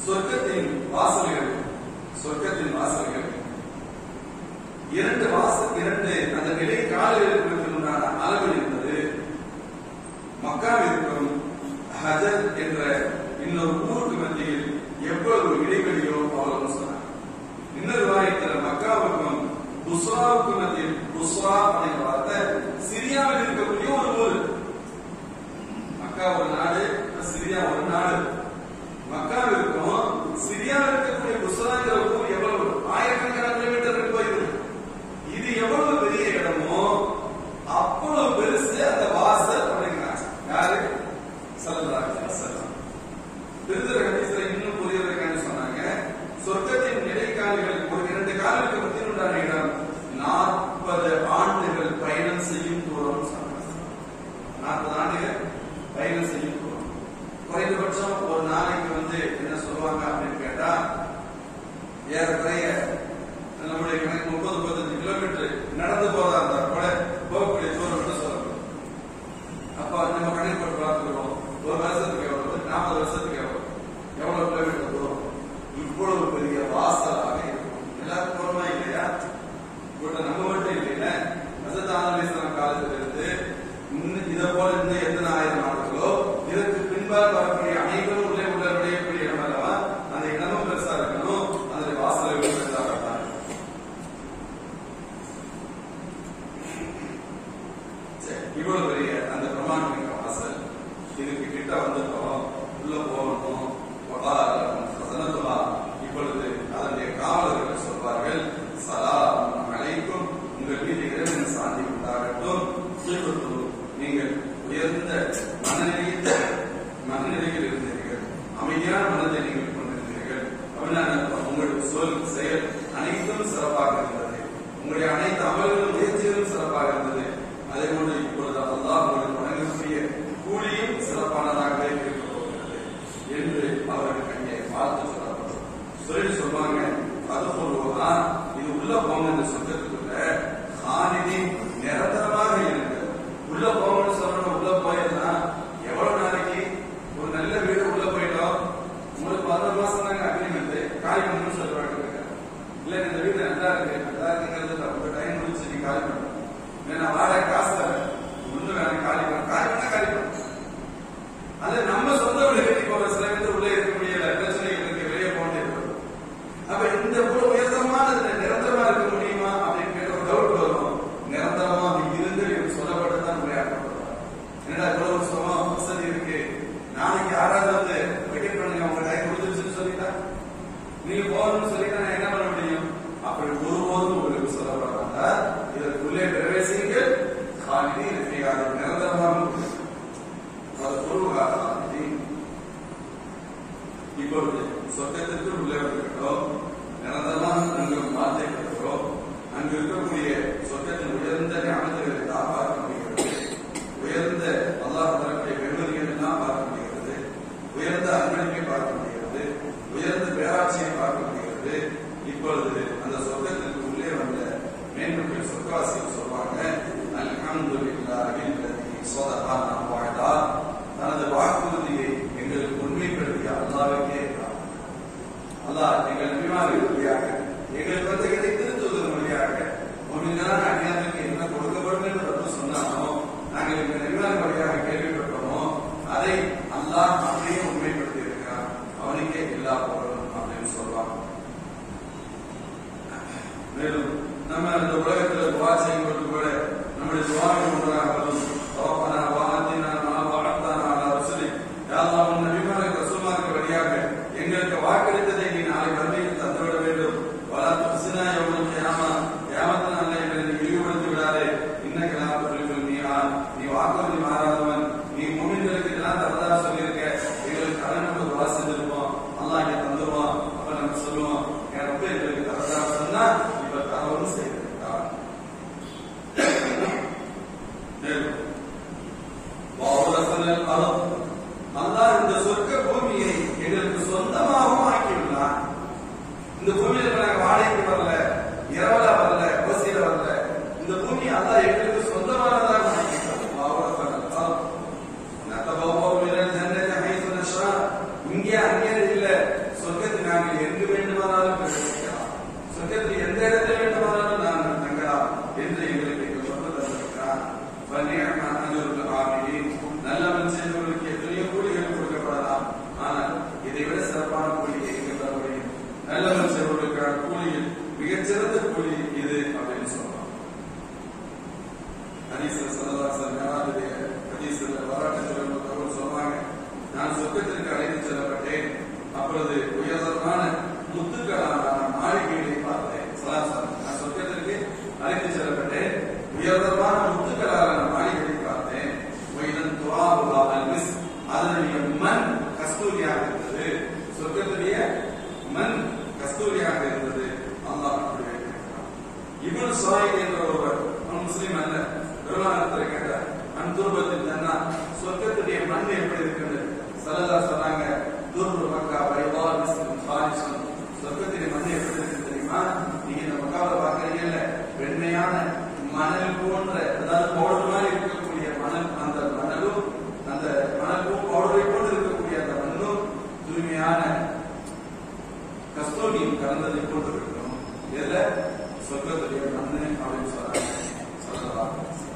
சொர்க்கத்தின் வாசல்கள் சொர்க்கத்தின் வாசல்கள் இரண்டு வாசல் இரண்டு அந்த நிலை காலங்களுக்கு உண்டான அளவு என்பது மக்காவிற்கும் ஹஜர் என்ற இன்னொரு ஊருக்கு மத்தியில் எவ்வளவு இடைவெளியோ அவ்வளவு சொன்னார் இன்னொரு வாயத்தில் மக்காவுக்கும் புஸ்ராவுக்கும் மத்தியில் புஸ்ரா அப்படிங்கிற வார்த்தை சிரியாவில் இருக்கக்கூடிய ஒரு ஊர் மக்கா ஒரு நாடு சிரியா ஒரு நாடு மக்காவிற்கும் சிரியாவில் இருக்கக்கூடிய புஸ்ராங்கிற ஊர் எவ்வளவு ஆயிரக்கணக்கான கிலோமீட்டர் போயிருது இது எவ்வளவு பெரிய இடமோ அவ்வளவு பெருசு அந்த வாசல் அப்படிங்கிறாங்க யாரு சல்லல்லாஹு செல்லம் திருத்தர ஹதீஸ்ல இன்னும் புரியறதுக்கான சொன்னாங்க சொர்க்கத்தின் நிலைக்காலிகள் ஒரு இரண்டு காலுக்கு மத்தியில் உண்டான இடம் நாற்பது ஆண்டுகள் பயணம் செய்யும் தூரம் சொன்னாங்க நாற்பது ஆண்டுகள் பயணம் செய்யும் தூரம் குறைந்தபட்சம் ஒரு நாளைக்கு வந்து என்ன சொல்லுவாங்க அப்படின்னு கேட்டா ஏறக்குறைய நம்முடைய கணக்கு முப்பது முப்பத்தஞ்சு கிலோமீட்டர் நடந்து போறதா இருந்தா கூட போகக்கூடிய தூரம் என்று சொல்லணும் அப்ப நம்ம கணக்கு போட்டு பார்த்துக்கிறோம் ஒரு வருஷத்துக்கு எவ்வளவு நாற்பது வருஷத்துக்கு எவ்வளவு எவ்வளவு கிலோமீட்டர் தூரம் இவ்வளவு பெரிய வாசலாக இருக்கும் எல்லாரும் போறோமா இல்லையா கூட நம்ம மட்டும் இல்லைல்ல அசத் ஆனந்தீஸ்வரம் காலத்துல இருந்து இன்னும் இதை போல இன்னும் எத்தனை ஆயிரம் ஆண்டுகளோ இதற்கு பின்பால் வரக்கூடிய அனைவரும் உள்ளே உள்ள நுழையக்கூடிய இடம் அல்லவா அந்த இடமும் பெருசா இருக்கணும் அந்த வாசல்களும் பெருசாக தான் சரி, இவ்வளவு பெரிய அந்த பிரமாண்டமிக்க வாசல் இதுக்கு கிட்ட வந்துட்டோம் உள்ள போகணும் வசனத்துவா இப்பொழுது அதனுடைய காவலர்கள் சொல்வார்கள் சலாம் அழைக்கும் உங்கள் மீது இறைவன் சாந்தி உண்டாகட்டும் சீர்பட்டு நீங்கள் உயர்ந்த மனநிலையில் மனநிலையில் இருந்தீர்கள் அமைதியான மனதை நீங்கள் கொண்டிருந்தீர்கள் அப்படின்னா உங்களுடைய சொல் செயல் அனைத்தும் சிறப்பாக இருந்தது உங்களுடைய அனைத்து அமல்களும் முயற்சிகளும் சிறப்பாக இருந்தது அதே போன்று இப்பொழுது அல்லாஹ் உங்களுக்கு வழங்கக்கூடிய கூலியும் சிறப்பானதாகவே இருக்க போகிறது என்று அவர்களுக்கு அங்கே பார்த்து சொல்லப்படும் சொல்லி சொல்லுவாங்க அது சொல்லுவதா இது உள்ள போங்க இந்த சொர்க்கத்துக்குள்ள ஹானிதி நிரந்தரமாக இருக்கு உள்ள போங்கன்னு சொல்லணும் உள்ள போயிருந்தா எவ்வளவு நாளைக்கு ஒரு நல்ல வீடு உள்ள போயிட்டோம் உங்களுக்கு பதினொரு மாசம் தாங்க அக்ரிமெண்ட் காலி பண்ணணும்னு சொல்றாங்க இல்ல இந்த வீடு நல்லா இருக்கு நல்லா இருக்குங்கிறது உங்க டைம் முடிச்சு நீ காலி பண்ணணும் ஏன்னா வாடகை காசு தரேன் ஒண்ணு வேணும் காலி பண்ண காலி பண்ணா காலி பண்ண அது நம்ம சொந்த வீடு கட்டி போற சில பேர் உள்ளே இருக்க முடியல பிரச்சனைகள் இருக்கு வெளியே போக முடியாது அப்ப இந்த இவ்வளவு உயர்தமானது நிரந்தரமா இருக்க முடியுமா அப்படின்னு கேட்ட ஒரு டவுட் வரும் நிரந்தரமா அப்படி இருந்து எனக்கு சொல்லப்பட்டுதான் விளையாடப்படுறாங்க என்னடா இவ்வளவு சுகமா வசதி இருக்கு நாளைக்கு யாராவது வந்து வெக்கெட் பண்ணுங்க உங்க டைம் முடிஞ்சிருச்சுன்னு சொல்லிட்டா நீங்க போகணும்னு சொல்லிட்டா நான் என்ன பண்ண முடியும் அப்படி ஒருபோதும் உங்களுக்கு சொல்லப்படாத இதற்குள்ளே பிரவேசிங்கள் காலினி இருக்கையாக நிரந்தரமாக முடியும் அது பொருளாக இப்பொழுது சொர்க்கத்திற்கு உள்ளே வந்துவிட்டோம் நிரந்தரமாக அங்கு மாற்றிக்கிறோம் அங்கு இருக்கக்கூடிய சொர்க்கத்தின் உயர்ந்த ஞாபகங்களை தான் பார்க்க முடிகிறது உயர்ந்த அல்லாஹ் தரக்கூடிய வெகுமதிகள் எல்லாம் பார்க்க முடிகிறது உயர்ந்த அன்பளிப்பை பார்க்க முடிகிறது உயர்ந்த பேராட்சியை பார்க்க முடிகிறது இப்பொழுது அந்த சொர்க்கத்திற்கு உள்ளே வந்த மேன்மக்கள் சொர்க்கவாசிகள் சொல்வாங்க அல்ஹம்துலில்லாஹி அல்லதி ஸதகானா வஅதா தனது வாக்குறுதியை எங்களுக்கு உண்மைப்படுத்திய அல்லாஹ்வுக்கே அல்லாஹ் எங்கள் நபிமார்கள் வழியாக எங்களுக்கு வந்து இதை திருத்துவதன் வழியாக முன்னால் அஞ்ஞானுக்கு என்ன கொடுக்கப்படும் என்று ரப்பு சொன்னானோ நாங்கள் எங்கள் நபிமார்கள் வழியாக கேள்விப்பட்டோமோ அதை அல்லாஹ் அப்படியே உண்மைப்படுத்தி இருக்கிறான் அவனுக்கே எல்லா புகழும் அப்படின்னு சொல்வாங்க மேலும் நம்ம இந்த உலகத்துல துவா செய்யும் பொழுது கூட நம்முடைய துவாவின் ஒன்றாக வரும் ரப்பனா வஆத்தினா மா வஅதனா அலா ரசூலி யா அல்லாஹ் உன் நபிமாருக்கு ரசூலுமாருக்கு வழியாக எங்களுக்கு வாக்களித்ததை நீ நாளை மறுமையில் தந்துவிட வேண்டும் வலா துஸ்னா யௌமல் கியாமா கியாமத் நாளில் எங்களை நீ இழிவுபடுத்தி விடாதே இன்னக லா துலிஃபுல் மீஆத் நீ வாக்குறுதி மாறாதவன் நீ முமின்களுக்கு இதெல்லாம் தரதா சொல்லியிருக்க எங்களுக்கு கடன் நம்ம துவா செஞ்சிருப்போம் அல்லாஹ் இங்க தந்துருவான் அப்ப நம்ம சொல்லுவோம் என் ரப்ப எங்களுக்கு தரதா சொன்னா இப்ப தரவும் செய்திருக்கான் மேலும் وأورثنا الأرض அல்லாஹ் இந்த சொர்க்க பூமியை எங்களுக்கு சொந்தமாகவும் ஆக்கியுள்ளான் இந்த பூமியில இப்ப நாங்க வாடகைக்கு வரல இரவல வரல ஓசியில வரல இந்த பூமி அல்லாஹ் எங்களுக்கு சொந்தமானதாக ஆக்கிட்டான் وأورثنا الأرض نتبوأ من الجنة حيث نشاء இங்கே அங்கே இல்ல சொர்க்க அதனுடைய மண் கஸ்தூரியாக இருந்தது சொர்க்கத்துடைய மண் கஸ்தூரியாக இருந்தது அல்லாஹ் அப்படி வைத்திருக்கிறான் இவன் சாயித் என்ற ஒருவர் அவன் முஸ்லீம் அல்ல பெருமானத்தில் கேட்டார் அன்துருபத்தில் ஜன்னா சொர்க்கத்துடைய மண் எப்படி இருக்குது சல்லல்லா சொன்னாங்க துர்ரு மக்கா பைதா மிஸ்லிம் சாலிசன் சொர்க்கத்துடைய மண் எப்படி இருக்கு தெரியுமா நீங்க இந்த மக்காவை பார்க்கறீங்கல்ல வெண்மையான மணல் போன்ற அதாவது பவுடர் மாதிரி இருக்கக்கூடிய மணல் அந்த மணலும் அந்த மணலும் பவுடரை போன்று இருக்கக்கூடிய அந்த மண்ணும் தூய்மையான கஸ்தூரியும் கலந்ததை போன்று இருக்கும் இதுல சொர்க்கத்துடைய மண்ணு அப்படின்னு சொல்றாங்க சொல்லலாம்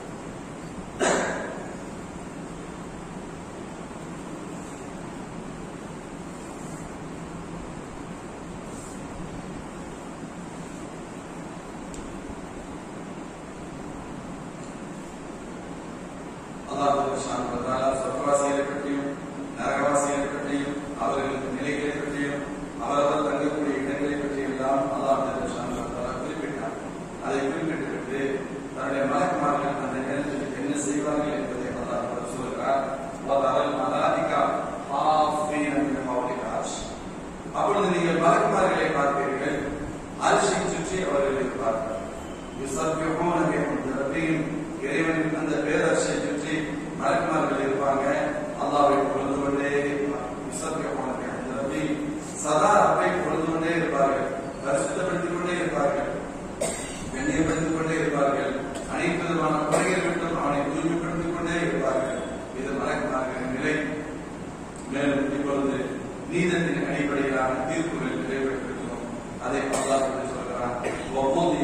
அல்லாஹ் ஷான் சொர்க்கவாசிகளை பற்றியும் நரகவாசிகளை பற்றியும் அவர்களுக்கு நிலைகளை பற்றியும் அவரவர் தங்கக்கூடிய இடங்களை பற்றியும் எல்லாம் அல்லாஹ் ஷான் குறிப்பிட்டார் அதை குறிப்பிட்டுவிட்டு தன்னுடைய மலக்குமார்கள் அந்த நேரத்தில் என்ன செய்வார்கள் என்பதை அல்லாஹ் சொல்கிறார் வதரல் மலாதிகா ஹாஃபீன மின் ஹவுலில் அர்ஷ் அப்பொழுது நீங்கள் மலக்குமார்களை பார்ப்பீர்கள் அரிசி சுற்றி அவர்கள் இருப்பார்கள் யுசப்பிஹூன பிஹம்தி ரப்பிஹிம் இறைவனின் அந்த பேரரசை சுற்றி மலக்குமார்கள் இருப்பாங்க அல்லாஹ்வை பொழுது கொண்டே யுசப்பிஹூன பிஹம்தி ரப்பிஹிம் சதா ரப்பை பொழுது கொண்டே இருப்பார்கள் பரிசுத்தப்படுத்திக் கொண்டே இருப்பார்கள் கண்ணியப்படுத்திக் கொண்டே இருப்பார்கள் அனைத்து விதமான குறைகள் விட்டும் அவனை தூய்மைப்படுத்திக் கொண்டே இருப்பார்கள் இது மலக்குமார்களின் நிலை மேலும் இப்பொழுது நீதத்தின் அடிப்படையிலான தீர்ப்புகள் நிறைவேற்றிருக்கிறோம் அதை அல்லாஹ் சொல்கிறான் ஒவ்வொரு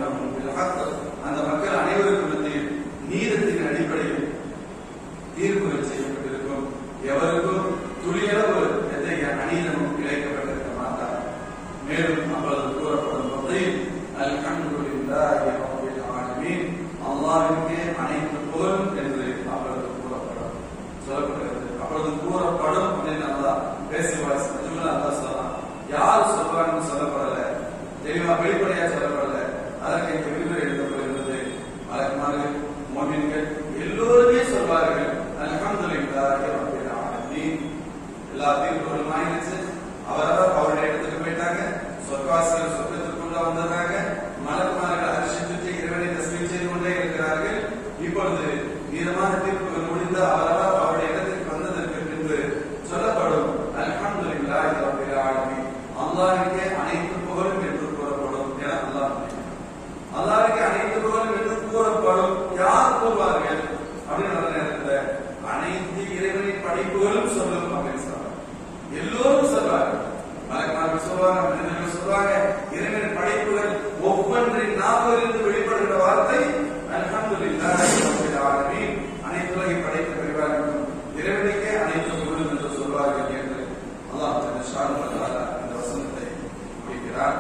அந்த மக்கள் அனைவருக்கும் மத்தியில் நீதத்தின் அடிப்படையில் தீர்ப்புகள் செய்யப்பட்டிருக்கும் எவருக்கும் துளியளவு எத்தகைய அநீதமும் இழைக்கப்பட்டிருக்க மாட்டார் மேலும் அப்பொழுது கூறப்படும் போது அல் கண்டுபிடிந்தார் ஆலமீன் அல்லாஹ்விற்கே அனைத்து புகழும் என்று அப்பொழுது கூறப்படும் சொல்லப்படுகிறது அப்பொழுது கூறப்படும் அப்படின்னு அல்லாஹ் பேசுவார் ஜும்லா அல்லாஹ் சொல்லலாம் யார் சொல்றாங்கன்னு சொல்லப்படல தெளிவா வெளிப்படையா சொல்லப்படல அதற்கு இங்க விரிவுரை எழுதப்படுகிறது மலக்குமார்கள் மோமின்கள் எல்லோருமே சொல்வார்கள் அல்ஹம்துலில்லாஹி ரப்பில் ஆலமீன் எல்லா தீர்ப்புகளும் ஆயிடுச்சு அவரவர் அவருடைய இடத்துக்கு போயிட்டாங்க சொர்க்காசிகள் சொர்க்கத்திற்குள்ள வந்ததாக மலக்குமார்கள் அரிசி சுற்றி இறைவனை தஸ்மீம் செய்து கொண்டே இருக்கிறார்கள் இப்பொழுது மீதமான தீர்ப்புகள் முடிந்து அவரவர் அவருடைய இடத்துக்கு வந்ததற்கு பின்பு சொல்லப்படும் அல்ஹம்துலில்லாஹி ரப்பில் ஆலமீன் அல்லாஹ்வுக்கே அனைத்து புகழும் என்று கூறப்படும் என அல்லாஹ் அல்லாஹ்வுக்கு அனைத்து புகழும் என்று கூறப்படும் யார் கூறுவார்கள் அப்படின்னு அந்த நேரத்துல அனைத்து இறைவனின் படைப்புகளும் சொல்லும் அப்படின்னு சொல்றாங்க எல்லோரும் சொல்றாங்க மலக்குமார்கள் சொல்லுவாங்க மனிதர்கள் சொல்லுவாங்க இறைவனின் படைப்புகள் ஒவ்வொன்றின் நாவிலிருந்து வெளிப்படுகிற வார்த்தை அல்ஹம்துலில்லாஹி ரப்பில் ஆலமீன் அனைத்து உலகை படைத்த பெறுவார்கள் இறைவனுக்கே அனைத்து புகழும் என்று சொல்வார்கள் என்று அல்லாஹ் தன் ஷான் இந்த வசனத்தை முடிக்கிறார்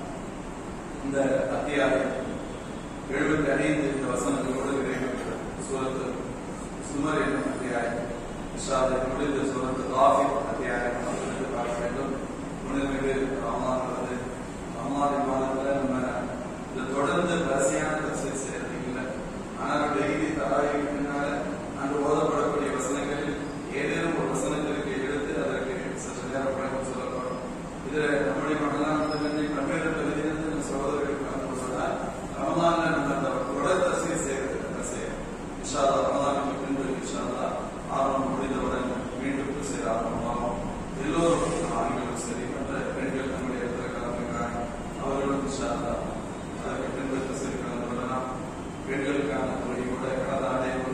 இந்த அத்தியாயம் எழுபத்தி ஐந்து இந்த வசனங்களோடு நிறைவேற்றது சூரத்து சுமர் என்னும் அத்தியாயம் இஷாதை முடிந்து சூரத்து காஃபி அத்தியாயம் வசனத்தை பார்க்க வேண்டும் முன்னிலைமிகு ராமான்றது ரமாதி மாதத்துல நம்ம இந்த தொடர்ந்து வரிசையான தப்சீல் செய்யறது இல்லை ஆனால் டெய்லி தராவிக்கு பின்னால அன்று ஓதப்படக்கூடிய வசனங்கள் ஏதேனும் ஒரு வசனத்திற்கு எடுத்து அதற்கு சற்று நேரம் விளக்கம் சொல்லப்படும் இதுல நம்முடைய மகளான பல்வேறு பகுதியிலிருந்து நம்ம சகோதரர்கள் கலந்து கொள்வதால் ரமலான்ல நம்ம அந்த தொடர் தசீர் செய்யறது செய்யணும் இன்ஷால்லா ரமலானுக்கு பின்பு இன்ஷால்லா ஆரம்பம் முடிந்தவுடன் மீண்டும் செய்ய ஆரம்பமாகும் எல்லோரும் ஆண்களும் சரி மற்ற பெண்கள் நம்முடைய இடத்துல கலந்துக்கிறாங்க அவர்களும் இன்ஷால்லா அதற்கு பின்பு தசீர் கலந்து கொள்ளலாம் பெண்களுக்கான தொழில் கூட கடந்த ஆடை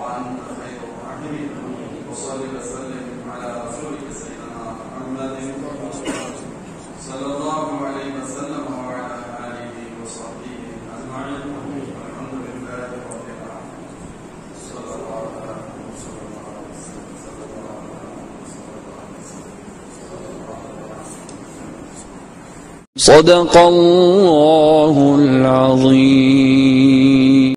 وأنت خير الراحمين وصل وسلم على رسولك سيدنا محمد صلى الله عليه وسلم وعلى آله وصحبه أجمعين والحمد لله رب العالمين صلى الله على محمد صلى الله عليه وسلم صلى الله على محمد صلى الله عليه وسلم صلى الله على محمد صدق الله العظيم